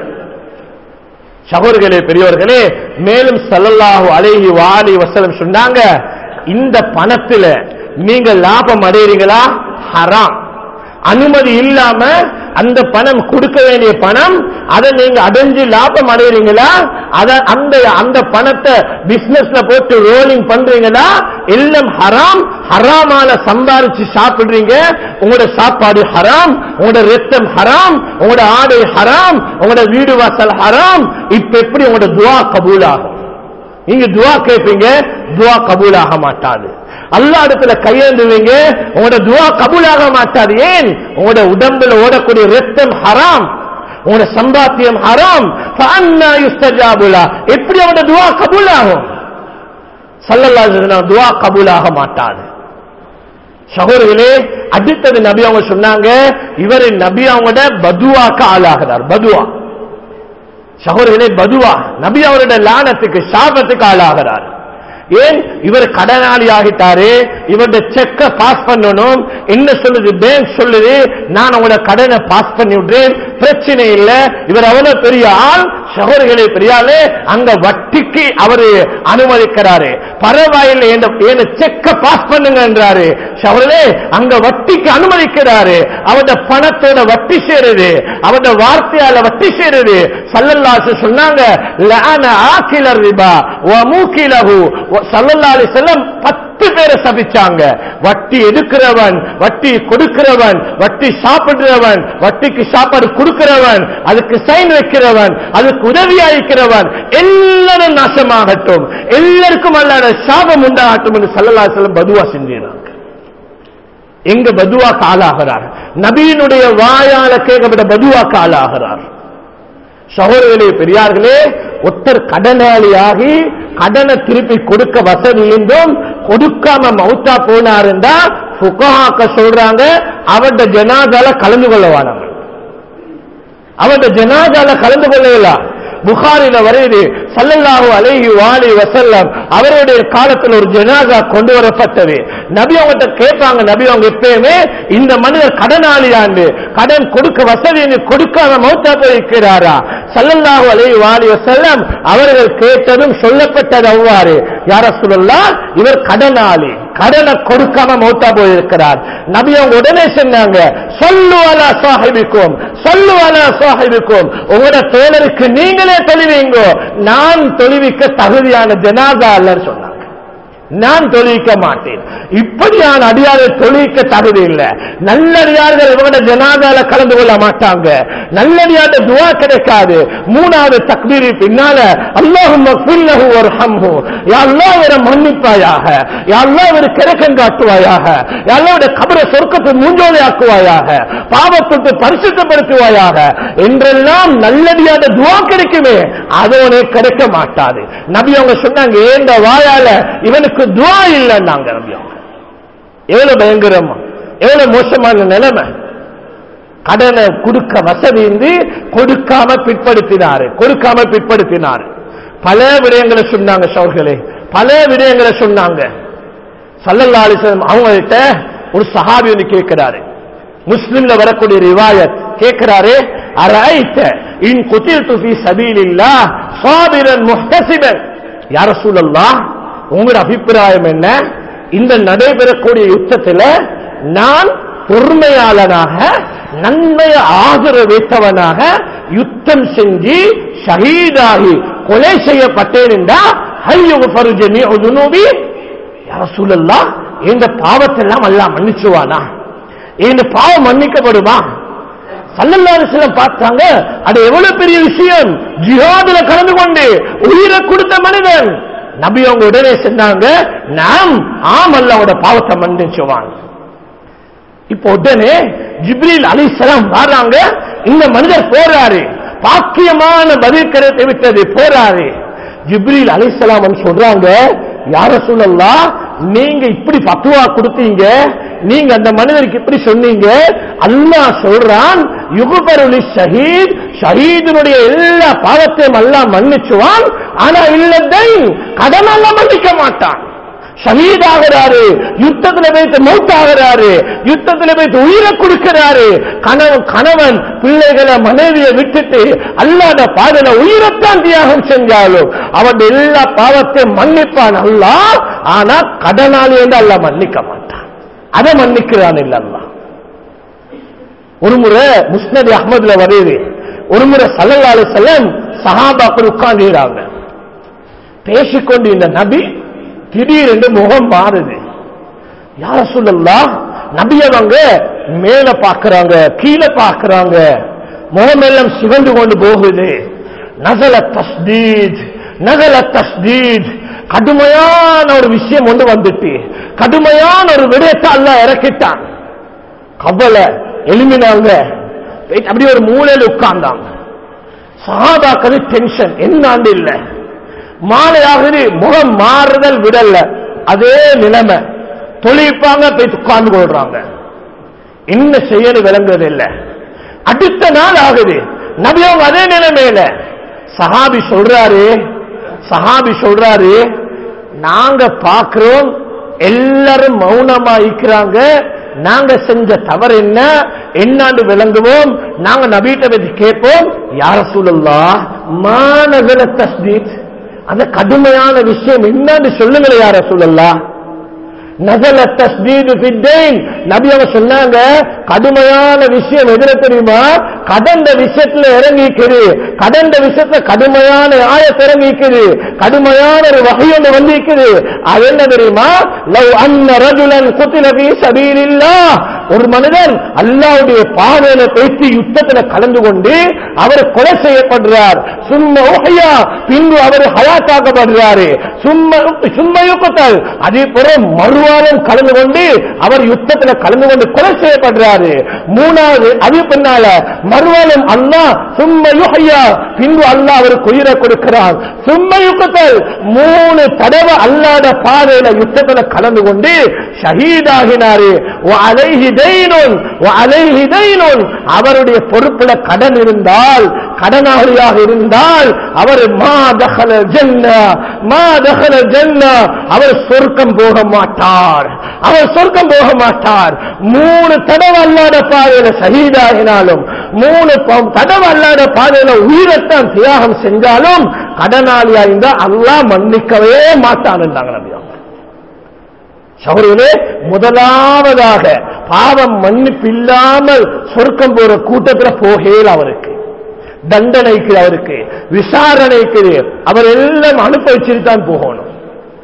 சகோதரர்களே பெரியவர்களே மேலும் ஸல்லல்லாஹு அலைஹி வாலி வஸல்லம் சொன்னாங்க இந்த பணத்துல நீங்க லாபம் அடைறீங்களா ஹராம் அனுமதி இல்லாம அந்த பணம் கொடுக்க வேண்டிய பணம் அதை நீங்க அடைஞ்சு லாபம் அடைறீங்களா அத அந்த அந்த பணத்தை பிசினஸ்ல போட்டு ரோலிங் பண்றீங்களா எல்லாம் ஹராம் ஹராமான சம்பாரிச்சு சாப்பிடுறீங்க உங்களோட சாப்பாடு ஹராம் உங்களோட ரத்தம் ஹராம் உங்களோட ஆடை ஹராம் உங்களோட வீடு வாசல் ஹராம் இப்ப எப்படி உங்களோட துவா கபூல் ஆகும் நீங்க துவா கேட்பீங்க துவா கபூல் ஆக மாட்டாது அல்லா இடத்துல கையேந்துவீங்க உங்களோட துவா கபூல் ஆக மாட்டாது ஏன் உங்களோட உடம்புல ஓடக்கூடிய ரத்தம் ஹராம் உங்களோட சம்பாத்தியம் ஹராம் ஃபஅன்னா யுஸ்தஜாபுலா எப்படி அவனோட துவா கபூல் ஆகும் சல்லல்லாஹு அலைஹி வஸல்லம் துவா கபூல் ஆக மாட்டாது சகோதரர்களே அடுத்தது நபி அவங்க சொன்னாங்க இவர் நபி அவங்களோட பதுவாக்கு ஆளாகிறார் பதுவா சகோதரர்களே பதுவா நபி அவருடைய லானத்துக்கு சாபத்துக்கு ஆளாகிறார் ஏன் இவர் கடனாளி ஆகிட்டாரு இவருடைய செக்க பாஸ் பண்ணணும் என்ன சொல்லுது பேங்க் சொல்லுது நான் உங்களோட கடனை பாஸ் பண்ணி விடுறேன் பிரச்சனை இல்ல இவர் அவ்வளவு பெரிய ஆள் சகோதரர்களே பெரியாளே அங்க வட்டிக்கு அவரு அனுமதிக்கிறாரு பரவாயில்லை என்ற செக்க பாஸ் பண்ணுங்க என்றாரு சகோதரே அங்க வட்டிக்கு அனுமதிக்கிறாரு அவருடைய பணத்தோட வட்டி சேருது அவருடைய வார்த்தையால வட்டி சேருது சல்லல்லாசு சொன்னாங்க லஅன ஆக்கிலர் ரிபா வ மூக்கிலஹு வ ஸல்லல்லாஹு அலைஹி வஸல்லம் பத்து பேரை சபிச்சாங்க வட்டி எடுக்கிறவன் வட்டி கொடுக்கிறவன் வட்டி சாப்பிடுறவன் வட்டிக்கு சாப்பாடு கொடுக்கிறவன் அதுக்கு சைன் வைக்கிறவன் அதுக்கு உதவியா இருக்கிறவன் எல்லாரும் நாசமாகட்டும் எல்லாருக்கும் அல்லாத சாபம் உண்டாகட்டும் என்று ஸல்லல்லாஹு அலைஹி வஸல்லம் பதுவா செஞ்சினாங்க எங்க பதுவாக்கு ஆளாகிறார் நபியினுடைய வாயால கேட்கப்பட்ட பதுவாக்கு ஆளாகிறார் சகோதரர்களே பெரியார்களே ஒருத்தர் கடனாளியாகி கடனை திருப்பி கொடுக்க வசதி இருந்தும் கொடுக்காம மௌத்தா போனாருண்டா புகஹாக்க சொல்றாங்க அவருடைய ஜனாதால கலந்து கொள்ளவானாங்க அவருடைய ஜனாதால கலந்து கொள்ளலாம் புகாரில வருது சல்லல்லாஹு அலைஹி வாலி வசல்லம் அவருடைய காலத்தில் ஒரு ஜனாசா கொண்டு வரப்பட்டது நபி அவங்ககிட்ட கேட்பாங்க நபி அவங்க எப்பயுமே இந்த மனிதர் கடனாளியாண்டு கடன் கொடுக்க வசதி கொடுக்காம மௌத்தா போயிருக்கிறாரா சல்லல்லாஹு அலைஹி வாலி வசல்லம் அவர்கள் கேட்டதும் சொல்லப்பட்டது அவ்வாறு யார சொல்லலாம் இவர் கடனாளி கடனை கொடுக்காம மௌத்தா போயிருக்கிறார் நபி அவங்க உடனே சொன்னாங்க சொல்லுவாலா சாஹிபிக்கும் சொல்லுவாலா சாஹிபிக்கும் உங்களோட தோழருக்கு நீங்களே தொழுவீங்கோ நான் தொழுவிக்க தகுதியான ஜனாதா அல்லன்னு சொன்னாங்க நான் தொழிக்க மாட்டேன் இப்படியான அடியாரை தொழிக்க தகுதி இல்லை நல்லடியார்கள் இவங்க ஜனாதால கலந்து கொள்ள மாட்டாங்க நல்லடியார துவா கிடைக்காது மூணாவது தக்பீரி பின்னால அல்லாஹும் ஒரு ஹம்பு யாழ்லா இவரை மன்னிப்பாயாக யாழ்லா இவரு கிழக்கம் காட்டுவாயாக யாழ்லாவுடைய கபரை சொர்க்கத்தை மூஞ்சோலை ஆக்குவாயாக பாவத்தை பரிசுத்தப்படுத்துவாயாக என்றெல்லாம் நல்லடியாத துவா கிடைக்குமே அதோனே கிடைக்க மாட்டாது நபி அவங்க சொன்னாங்க ஏந்த வாயால இவனுக்கு துவா இல்லைன்னாங்க நபி அவங்க எவ்வளவு பயங்கரமா எவ்வளவு மோசமான நிலைமை கடனை கொடுக்க வசதி இருந்து கொடுக்காம பிற்படுத்தினாரு கொடுக்காம பிற்படுத்தினாரு பல விடயங்களை சொன்னாங்க சோர்களே பல விடயங்களை சொன்னாங்க சல்லல்லா அலிசலம் அவங்கள்ட்ட ஒரு சஹாபி வந்து கேட்கிறாரு முஸ்லிம்ல வரக்கூடிய ரிவாயத் கேட்கிறாரு அரைத்த இன் குத்தில் துஃபி சபீலில்லா சாபிரன் முஹ்தசிபன் யார சூழல்லா உங்களோட அபிப்பிராயம் என்ன இந்த நடைபெறக்கூடிய யுத்தத்தில் நான் பொறுமையாளனாக நன்மையை ஆதரவேற்றவனாக யுத்தம் செஞ்சு ஷஹீதாகி கொலை செய்யப்பட்டேன் என்றா ஹையுகு ஃபருஜனி உதுனூபி யார சூழல்லா இந்த பாவத்தெல்லாம் எல்லாம் மன்னிச்சுவானா இந்த பாவம் மன்னிக்கப்படுமா சல்லல்லாரு சிலம் பார்த்தாங்க அது எவ்வளவு பெரிய விஷயம் ஜிஹாதுல கலந்து கொண்டு உயிரை கொடுத்த மனிதன் நபி அவங்க உடனே சொன்னாங்க நாம் ஆம் அல்லாவோட பாவத்தை மன்னிச்சுவான் இப்போ உடனே ஜிப்ரீல் அலிசலாம் வர்றாங்க இந்த மனிதர் போறாரு பாக்கியமான பதில் கிடைத்து விட்டது போறாரு ஜிப்ரீல் அலிசலாம் சொல்றாங்க யார சொல்லலாம் நீங்க இப்படி பத்துவா கொடுத்தீங்க நீங்க அந்த மனிதருக்கு இப்படி சொன்னீங்க அல்லாஹ் சொல்றான் யுகபருளி ஷஹீத் ஷஹீதனுடைய எல்லா பாவத்தையும் எல்லாம் மன்னிச்சுவான் ஆனா இல்லதை கடனெல்லாம் மன்னிக்க மாட்டான் ஷஹீத் ஆகிறாரு யுத்தத்தில் வைத்து மௌத்தாகிறாரு யுத்தத்தில் வைத்து உயிரை கொடுக்கிறாரு கணவன் கணவன் பிள்ளைகளை மனைவியை விட்டுட்டு அல்லாத பாதல உயிரைத்தான் தியாகம் செஞ்சாலும் அவன் எல்லா பாவத்தையும் மன்னிப்பான் அல்ல ஆனா கடனாளி என்று அல்ல மன்னிக்க மாட்டான் அதை மன்னிக்கிறான் இல்ல அல்ல ஒரு முறை முஸ்னதி அஹமதுல வருது ஒரு முறை சல்லல்லாலு செல்லம் சஹாபாக்கள் உட்கார்ந்துகிறாங்க பேசிக்கொண்டு இந்த நபி திடீரென்று முகம் மாறுது யார சொல்லலாம் நபியவங்க மேல பாக்குறாங்க கீழே பாக்குறாங்க முகம் எல்லாம் சிவந்து கொண்டு போகுது நகல தஸ்தீத் நகல தஸ்தீத் கடுமையான ஒரு விஷயம் ஒன்று வந்துட்டு கடுமையான ஒரு விடயத்தை அல்ல இறக்கிட்டான் கவலை எலுமினாங்க அப்படியே ஒரு மூலையில் உட்கார்ந்தாங்க சஹாபாக்கள் டென்ஷன் என்னாண்டு இல்லை மாலை ஆகுது முகம் மாறுதல் விடல அதே நிலைமை தொழிப்பாங்க போய் உட்கார்ந்து கொள்றாங்க என்ன செய்யணும் விளங்குறது இல்ல அடுத்த நாள் ஆகுது நபி அவங்க அதே நிலைமையில சஹாபி சொல்றாரு சஹாபி சொல்றாரு நாங்க பாக்குறோம் எல்லாரும் மௌனமா இருக்கிறாங்க நாங்க செஞ்ச தவறு என்ன என்னாண்டு விளங்குவோம் நாங்க நபீட்ட பத்தி கேட்போம் யார சூழல்லா மாநகர தஸ்தீத் அந்த கடுமையான விஷயம் என்னன்னு சொல்லுங்களே யார சொல்லலாம் நகல தஸ்தீது பித்தைன் நபி அவங்க சொன்னாங்க கடுமையான விஷயம் எதிர தெரியுமா கடந்த விஷயத்துல இறங்கிக்குது கடந்த விஷயத்துல கடுமையான ஆயத்தை இறங்கிக்குது கடுமையான ஒரு வகை ஒன்று வந்திருக்குது அது என்ன தெரியுமா லவ் அன்ன ரஜுலன் குத்தில பி சபீலில்லா ஒரு மனிதன் அல்லாவுடைய பாதையில பேசி யுத்தத்துல கலந்து கொண்டு அவர் கொலை செய்யப்படுறார் சும்மா ஓஹையா பின்பு அவர் ஹயாத்தாக்கப்படுறாரு சும்மா சும்மா யுக்கத்தல் அதே போல மறுவாரம் கலந்து கொண்டு அவர் யுத்தத்துல கலந்து கொண்டு கொலை செய்யப்படுறாரு மூணாவது அது பின்னால மறுவாரம் அல்லா சும்மா யுஹையா பின்பு அல்லாஹ் அவருக்கு உயிரை கொடுக்கிறார் சும்மா யுக்கத்தல் மூணு தடவை அல்லாத பாதையில யுத்தத்துல கலந்து கொண்டு ஷஹீதாகினாரு அலைஹி தைனுன் அலைஹி தைனுன் அவருடைய பொறுப்புல கடன் இருந்தால் கடனாளியாக இருந்தால் அவர் மா தகல ஜன்னா மா தகல ஜன்னா அவர் சொர்க்கம் போக மாட்டார் அவர் சொர்க்கம் போக மாட்டார் மூணு தடவை அல்லாத பாதையில ஷஹீதாகினாலும் மூணு ப- தடவை அல்லாத பாதையில உயிரைத்தான் தியாகம் செஞ்சாலும் கடனாளியா இருந்தா அல்லாஹ் மன்னிக்கவே மாட்டான் என்றாங்க நபி அவங்க. சகோதரர்களே முதலாவதாக பாவம் மன்னிப்பு இல்லாமல் சொர்க்கம் போற கூட்டத்துல போகேல் அவருக்கு தண்டனைக்கு அவருக்கு விசாரணைக்கு அவர் எல்லாம் அனுப்ப வச்சுட்டு தான் போகணும்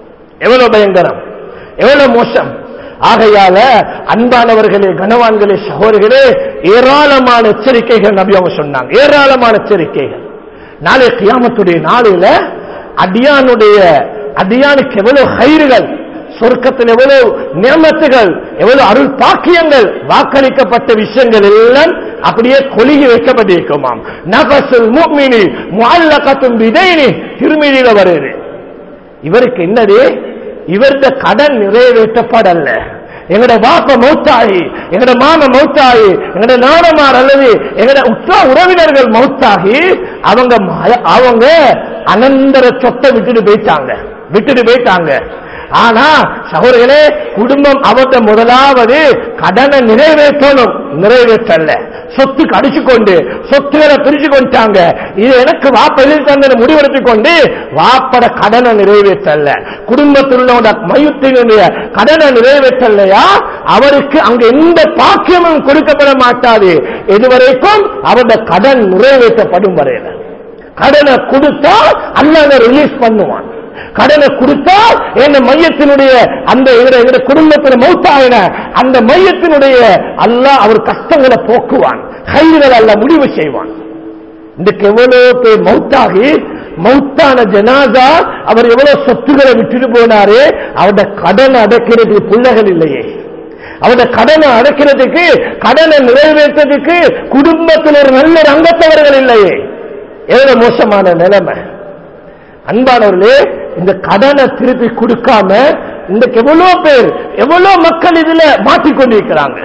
எவ்வளவு பயங்கரம் எவ்வளவு மோசம் ஆகையால அன்பானவர்களே கனவான்களே சகோதரர்களே ஏராளமான எச்சரிக்கைகள் நபி அவங்க சொன்னாங்க ஏராளமான எச்சரிக்கைகள் நாளை கியாமத்துடைய நாளில அடியானுடைய அடியானுக்கு எவ்வளவு கயிறுகள் சொர்க்கத்தில் எவ்வளவு நியமத்துகள் எவ்வளவு அருள் பாக்கியங்கள் வாக்களிக்கப்பட்ட விஷயங்கள் எல்லாம் அப்படியே கொலுகி வைக்கப்பட்டிருக்குமாம் நபசுல் முக்மினி முஅல்லகத்தும் விதைனி திருமீனில வருது இவருக்கு என்னது இவருடைய கடன் நிறைவேற்றப்படல எங்கட பாப்ப மௌத்தாயி எங்கட மாம மௌத்தாயி எங்கட நாடமார் அல்லது எங்கட உற்ற உறவினர்கள் மௌத்தாகி அவங்க ம- அவங்க அனந்தர சொத்தை விட்டுட்டு போயிட்டாங்க விட்டுட்டு போயிட்டாங்க ஆனா சகோதரர்களே குடும்பம் அவர்த முதலாவது கடனை நிறைவேற்றணும் நிறைவேற்றல சொத்துக்கு அடிச்சு கொண்டு சொத்துக்களை பிரிச்சு கொண்டாங்க இது எனக்கு வாப்ப எழுதி தந்த முடிவெடுத்துக் கொண்டு வாப்பட கடனை நிறைவேற்றல குடும்பத்தில் உள்ளவங்க மையத்தினுடைய கடனை நிறைவேற்றலையா அவருக்கு அங்க எந்த பாக்கியமும் கொடுக்கப்பட மாட்டாது இதுவரைக்கும் அவருடைய கடன் நிறைவேற்றப்படும் வரையில கடனை கொடுத்தா அல்லாத ரிலீஸ் பண்ணுவான் கடனை கொடுத்தா என் மையத்தினுடைய அந்த எங்க எங்க குடும்பத்தில் மௌத்தாயின அந்த மையத்தினுடைய அல்லாஹ் அவர் கஷ்டங்களை போக்குவான் கைகள் அல்ல முடிவு செய்வான் இன்றைக்கு எவ்வளவு பேர் மௌத்தாகி மௌத்தான ஜனாதா அவர் எவ்வளவு சொத்துக்களை விட்டுட்டு போனாரு அவருடைய கடன் அடைக்கிறதுக்கு பிள்ளைகள் இல்லையே அவருடைய கடனை அடைக்கிறதுக்கு கடனை நிறைவேற்றதுக்கு குடும்பத்தில் ஒரு நல்ல ஒரு அங்கத்தவர்கள் இல்லையே எவ்வளவு மோசமான நிலைமை அன்பானவர்களே இந்த கடனை திருப்பி கொடுக்காம இன்றைக்கு எவ்வளவு பேர் எவ்வளவு மக்கள் இதுல மாட்டிக்கொண்டிருக்கிறாங்க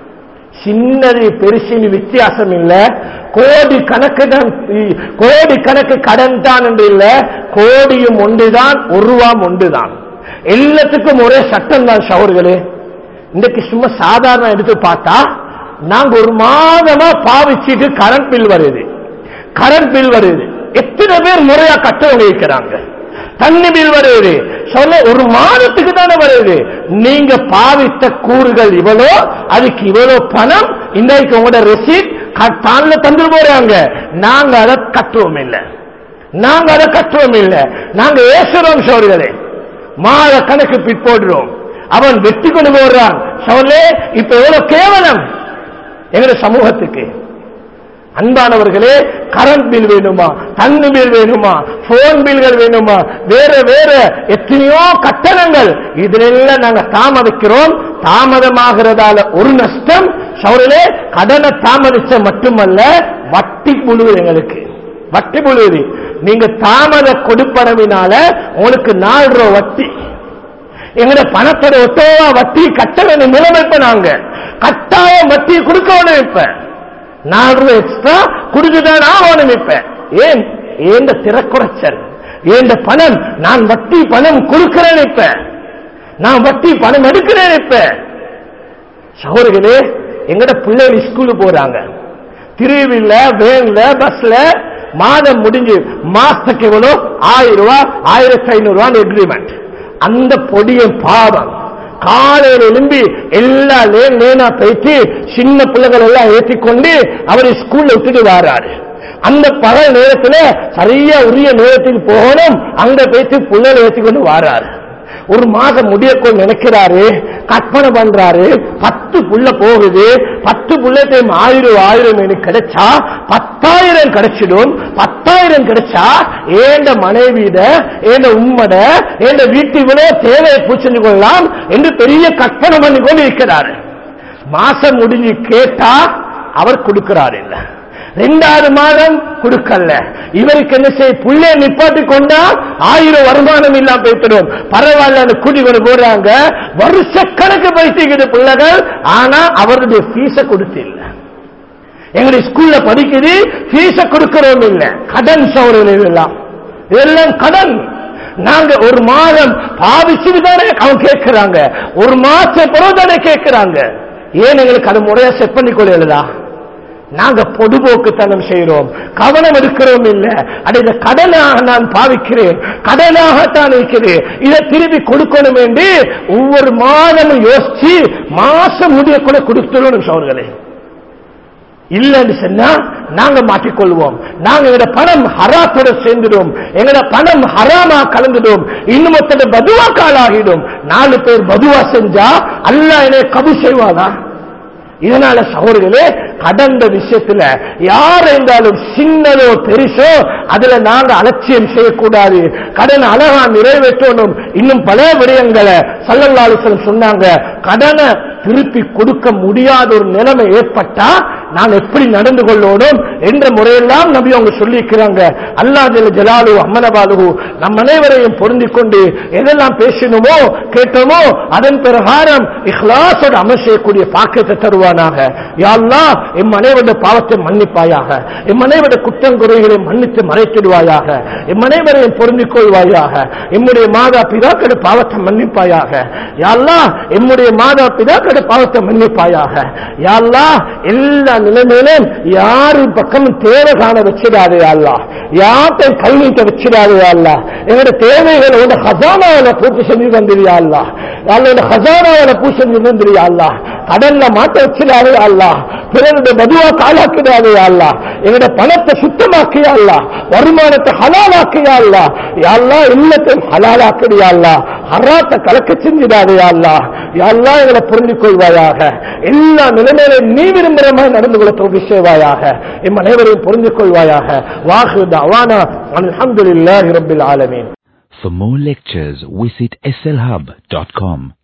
சின்னது பெருசின் வித்தியாசம் இல்ல கோடி கணக்கு தான் கோடி கணக்கு கடன் தான் என்று இல்ல கோடியும் ஒன்றுதான் ஒரு ரூபாம் ஒன்றுதான் எல்லாத்துக்கும் ஒரே சட்டம் தான் சவர்களே இன்றைக்கு சும்மா சாதாரண எடுத்து பார்த்தா நாங்க ஒரு மாதமா பாவிச்சுட்டு கரண்ட் பில் வருது கரண்ட் பில் வருது எத்தனை பேர் முறையா கட்டவங்க இருக்கிறாங்க தண்ணி பில் வருது சொல்ல ஒரு மாதத்துக்கு தானே வருது நீங்க பாவித்த கூறுகள் இவ்வளோ அதுக்கு இவ்வளோ பணம் இன்றைக்கு உங்களோட ரெசீட் தான்ல தந்து போறாங்க நாங்க அதை கட்டுவோம் இல்ல நாங்க அதை கட்டுவோம் இல்ல நாங்க ஏசுறோம் சோர்களே மாத கணக்கு பிட் போடுறோம் அவன் வெட்டி கொண்டு போடுறான் சோழே இப்ப எவ்வளவு கேவலம் எங்க சமூகத்துக்கு அன்பானவர்களே கரண்ட் பில் வேணுமா தண்ணி பில் வேணுமா போன் பில்கள் வேணுமா வேற வேற எத்தனையோ கட்டணங்கள் இதிலெல்லாம் நாங்க தாமதிக்கிறோம் தாமதமாகிறதால ஒரு நஷ்டம் சௌரிலே கடனை தாமதிச்ச மட்டுமல்ல வட்டி முழுவது எங்களுக்கு வட்டி முழுவது நீங்க தாமத கொடுப்பனவினால உங்களுக்கு நாலு ரூபா வட்டி எங்கட பணத்தோட ஒத்தோவா வட்டி கட்ட வேண்டிய நிலைமை இப்ப நாங்க கட்டாயம் வட்டி கொடுக்க வேணும் இப்ப நாலு ரூபாய் எக்ஸ்ட்ரா கொடுத்துதான் ஆகணும் இப்ப ஏன் ஏந்த திறக்குறைச்சல் ஏந்த பணம் நான் வட்டி பணம் கொடுக்கிறேன் இப்ப நான் வட்டி பணம் எடுக்கிறேன் இப்ப சகோதரர்களே எங்கட பிள்ளைகள் ஸ்கூலுக்கு போறாங்க திருவில்ல வேன்ல பஸ்ல மாதம் முடிஞ்சு மாசத்துக்கு எவ்வளவு ஆயிரம் ரூபாய் ஆயிரத்தி ஐநூறு ரூபாய் எக்ரிமெண்ட் அந்த பொடிய பாவம் காலையில் எழும்பி எல்லா லேன் லேனா போயிட்டு சின்ன பிள்ளைகள் எல்லாம் ஏற்றிக்கொண்டு அவர் ஸ்கூல்ல விட்டுட்டு வராரு அந்த பகல் நேரத்துல சரியா உரிய நேரத்துக்கு போகணும் அங்க போயிட்டு பிள்ளைகளை ஏற்றிக்கொண்டு வராரு ஒரு மாதம் முடியக்கோள் நினைக்கிறாரு கற்பனை பண்றாரு பத்து புள்ள போகுது பத்து புள்ளத்தையும் ஆயிரம் ஆயிரம் எனக்கு கிடைச்சா பத்தாயிரம் கிடைச்சிடும் பத்தாயிரம் கிடைச்சா ஏண்ட மனைவியிட ஏண்ட உம்மட ஏண்ட வீட்டு இவ்வளோ தேவையை பூச்செஞ்சு கொள்ளலாம் என்று பெரிய கற்பனை பண்ணி கொண்டு இருக்கிறாரு மாசம் முடிஞ்சு கேட்டா அவர் கொடுக்கிறார் இல்ல ரெண்டாவது மாதம் கொடுக்கல இவருக்கு என்ன செய்ய புள்ளை நிப்பாட்டி கொண்டா ஆயிரம் வருமானம் இல்லாம போய்த்திடும் பரவாயில்ல கூட்டி கொண்டு போறாங்க வருஷ கணக்கு பைத்திக்குது பிள்ளைகள் ஆனா அவருடைய ஃபீஸ கொடுத்து இல்ல எங்களுடைய ஸ்கூல்ல படிக்குது ஃபீஸ கொடுக்கிறோம் இல்ல கடன் சௌரியம் எல்லாம் இதெல்லாம் கடன் நாங்க ஒரு மாதம் பாவிச்சுட்டு தானே அவங்க கேட்கிறாங்க ஒரு மாசம் பிறகு தானே கேட்கிறாங்க ஏன் எங்களுக்கு அது முறையா செட் பண்ணி கொள்ளலதா நாங்க பொதுபோக்குத்தனம் செய்கிறோம் கவனம் எடுக்கிறோம் இல்ல அது இந்த கடனாக நான் பாவிக்கிறேன் கடனாகத்தான் இருக்கிறேன் இதை திருப்பி கொடுக்கணும் என்று ஒவ்வொரு மாதமும் யோசிச்சு மாசம் முடிய கூட கொடுத்துடணும் சோர்களே இல்லன்னு சொன்னா நாங்க மாட்டிக்கொள்வோம் நாங்க எங்கட பணம் ஹராத்தோட சேர்ந்துடும் எங்கட பணம் ஹராமா கலந்துடும் இன்னும் ஒருத்தர் பதுவா காலாகிடும் நாலு பேர் பதுவா செஞ்சா அல்லாஹ் என்னை கபு செய்வானா இதனால சகோதரர்களே கடந்த விஷயத்துல யார் இருந்தாலும் சின்னதோ பெருசோ அதுல நாங்க அலட்சியம் செய்யக்கூடாது கடன் அழகா நிறைவேற்றணும் இன்னும் பல விடயங்களை சல்லல்லாலிசன் சொன்னாங்க கடனை திருப்பி கொடுக்க முடியாத ஒரு நிலைமை ஏற்பட்டா நான் எப்படி நடந்து கொள்ளணும் என்ற முறையெல்லாம் நபி அவங்க சொல்லியிருக்கிறாங்க அல்லா ஜல ஜலாலு அம்மனபாலு நம் அனைவரையும் பொருந்திக் கொண்டு எதெல்லாம் பேசினோமோ கேட்டோமோ அதன் பிரகாரம் இஹ்லாசோட அமல் செய்யக்கூடிய பாக்கியத்தை தருவானாக யாழ்லா எம் அனைவருடைய பாவத்தை மன்னிப்பாயாக எம் அனைவருடைய குற்றம் குறைகளை மன்னித்து மறைத்திடுவாயாக எம் அனைவரையும் பொருந்திக் கொள்வாயாக எம்முடைய மாதா பிதாக்களுடைய பாவத்தை மன்னிப்பாயாக யாழ்லா எம்முடைய மாதா பிதாக்களுடைய பாவத்தை மன்னிப்பாயாக யாழ்லா எல்லா நிலைமையிலும் யாரு பக்கமும் தேவை காண வச்சிடாதே அல்லா யார்ட்டையும் கை நீட்ட வச்சிடாதே அல்லா எங்களுடைய தேவைகளை உங்க ஹசானாவில பூர்த்தி செஞ்சு தந்திரியா அல்லா அல்லோட ஹசானாவில பூ செஞ்சு தந்திரியா அல்லா கடல்ல மாட்ட வச்சிடாதே அல்லா பிறருடைய மதுவா காலாக்கிடாதே அல்லா எங்களுடைய பணத்தை சுத்தமாக்கியா அல்லா வருமானத்தை ஹலாலாக்கியா அல்லா யாழ்லா இல்லத்தையும் ஹலாலாக்கிறியா அல்லா ஹராத்தை கலக்க செஞ்சிடாதே அல்லா யாழ்லா எங்களை புரிந்து கொள்வாயாக எல்லா நிலைமையிலும் நீ விரும்புகிற மாதிரி நடந்து கொள்ள தோல்வி செய்வாயாக எம் அனைவரையும் புரிந்து கொள்வாயாக வாஹு தவானா அல்ஹம்துலில்லாஹி ரப்பில் ஆலமீன் For more lectures, visit slhub.com.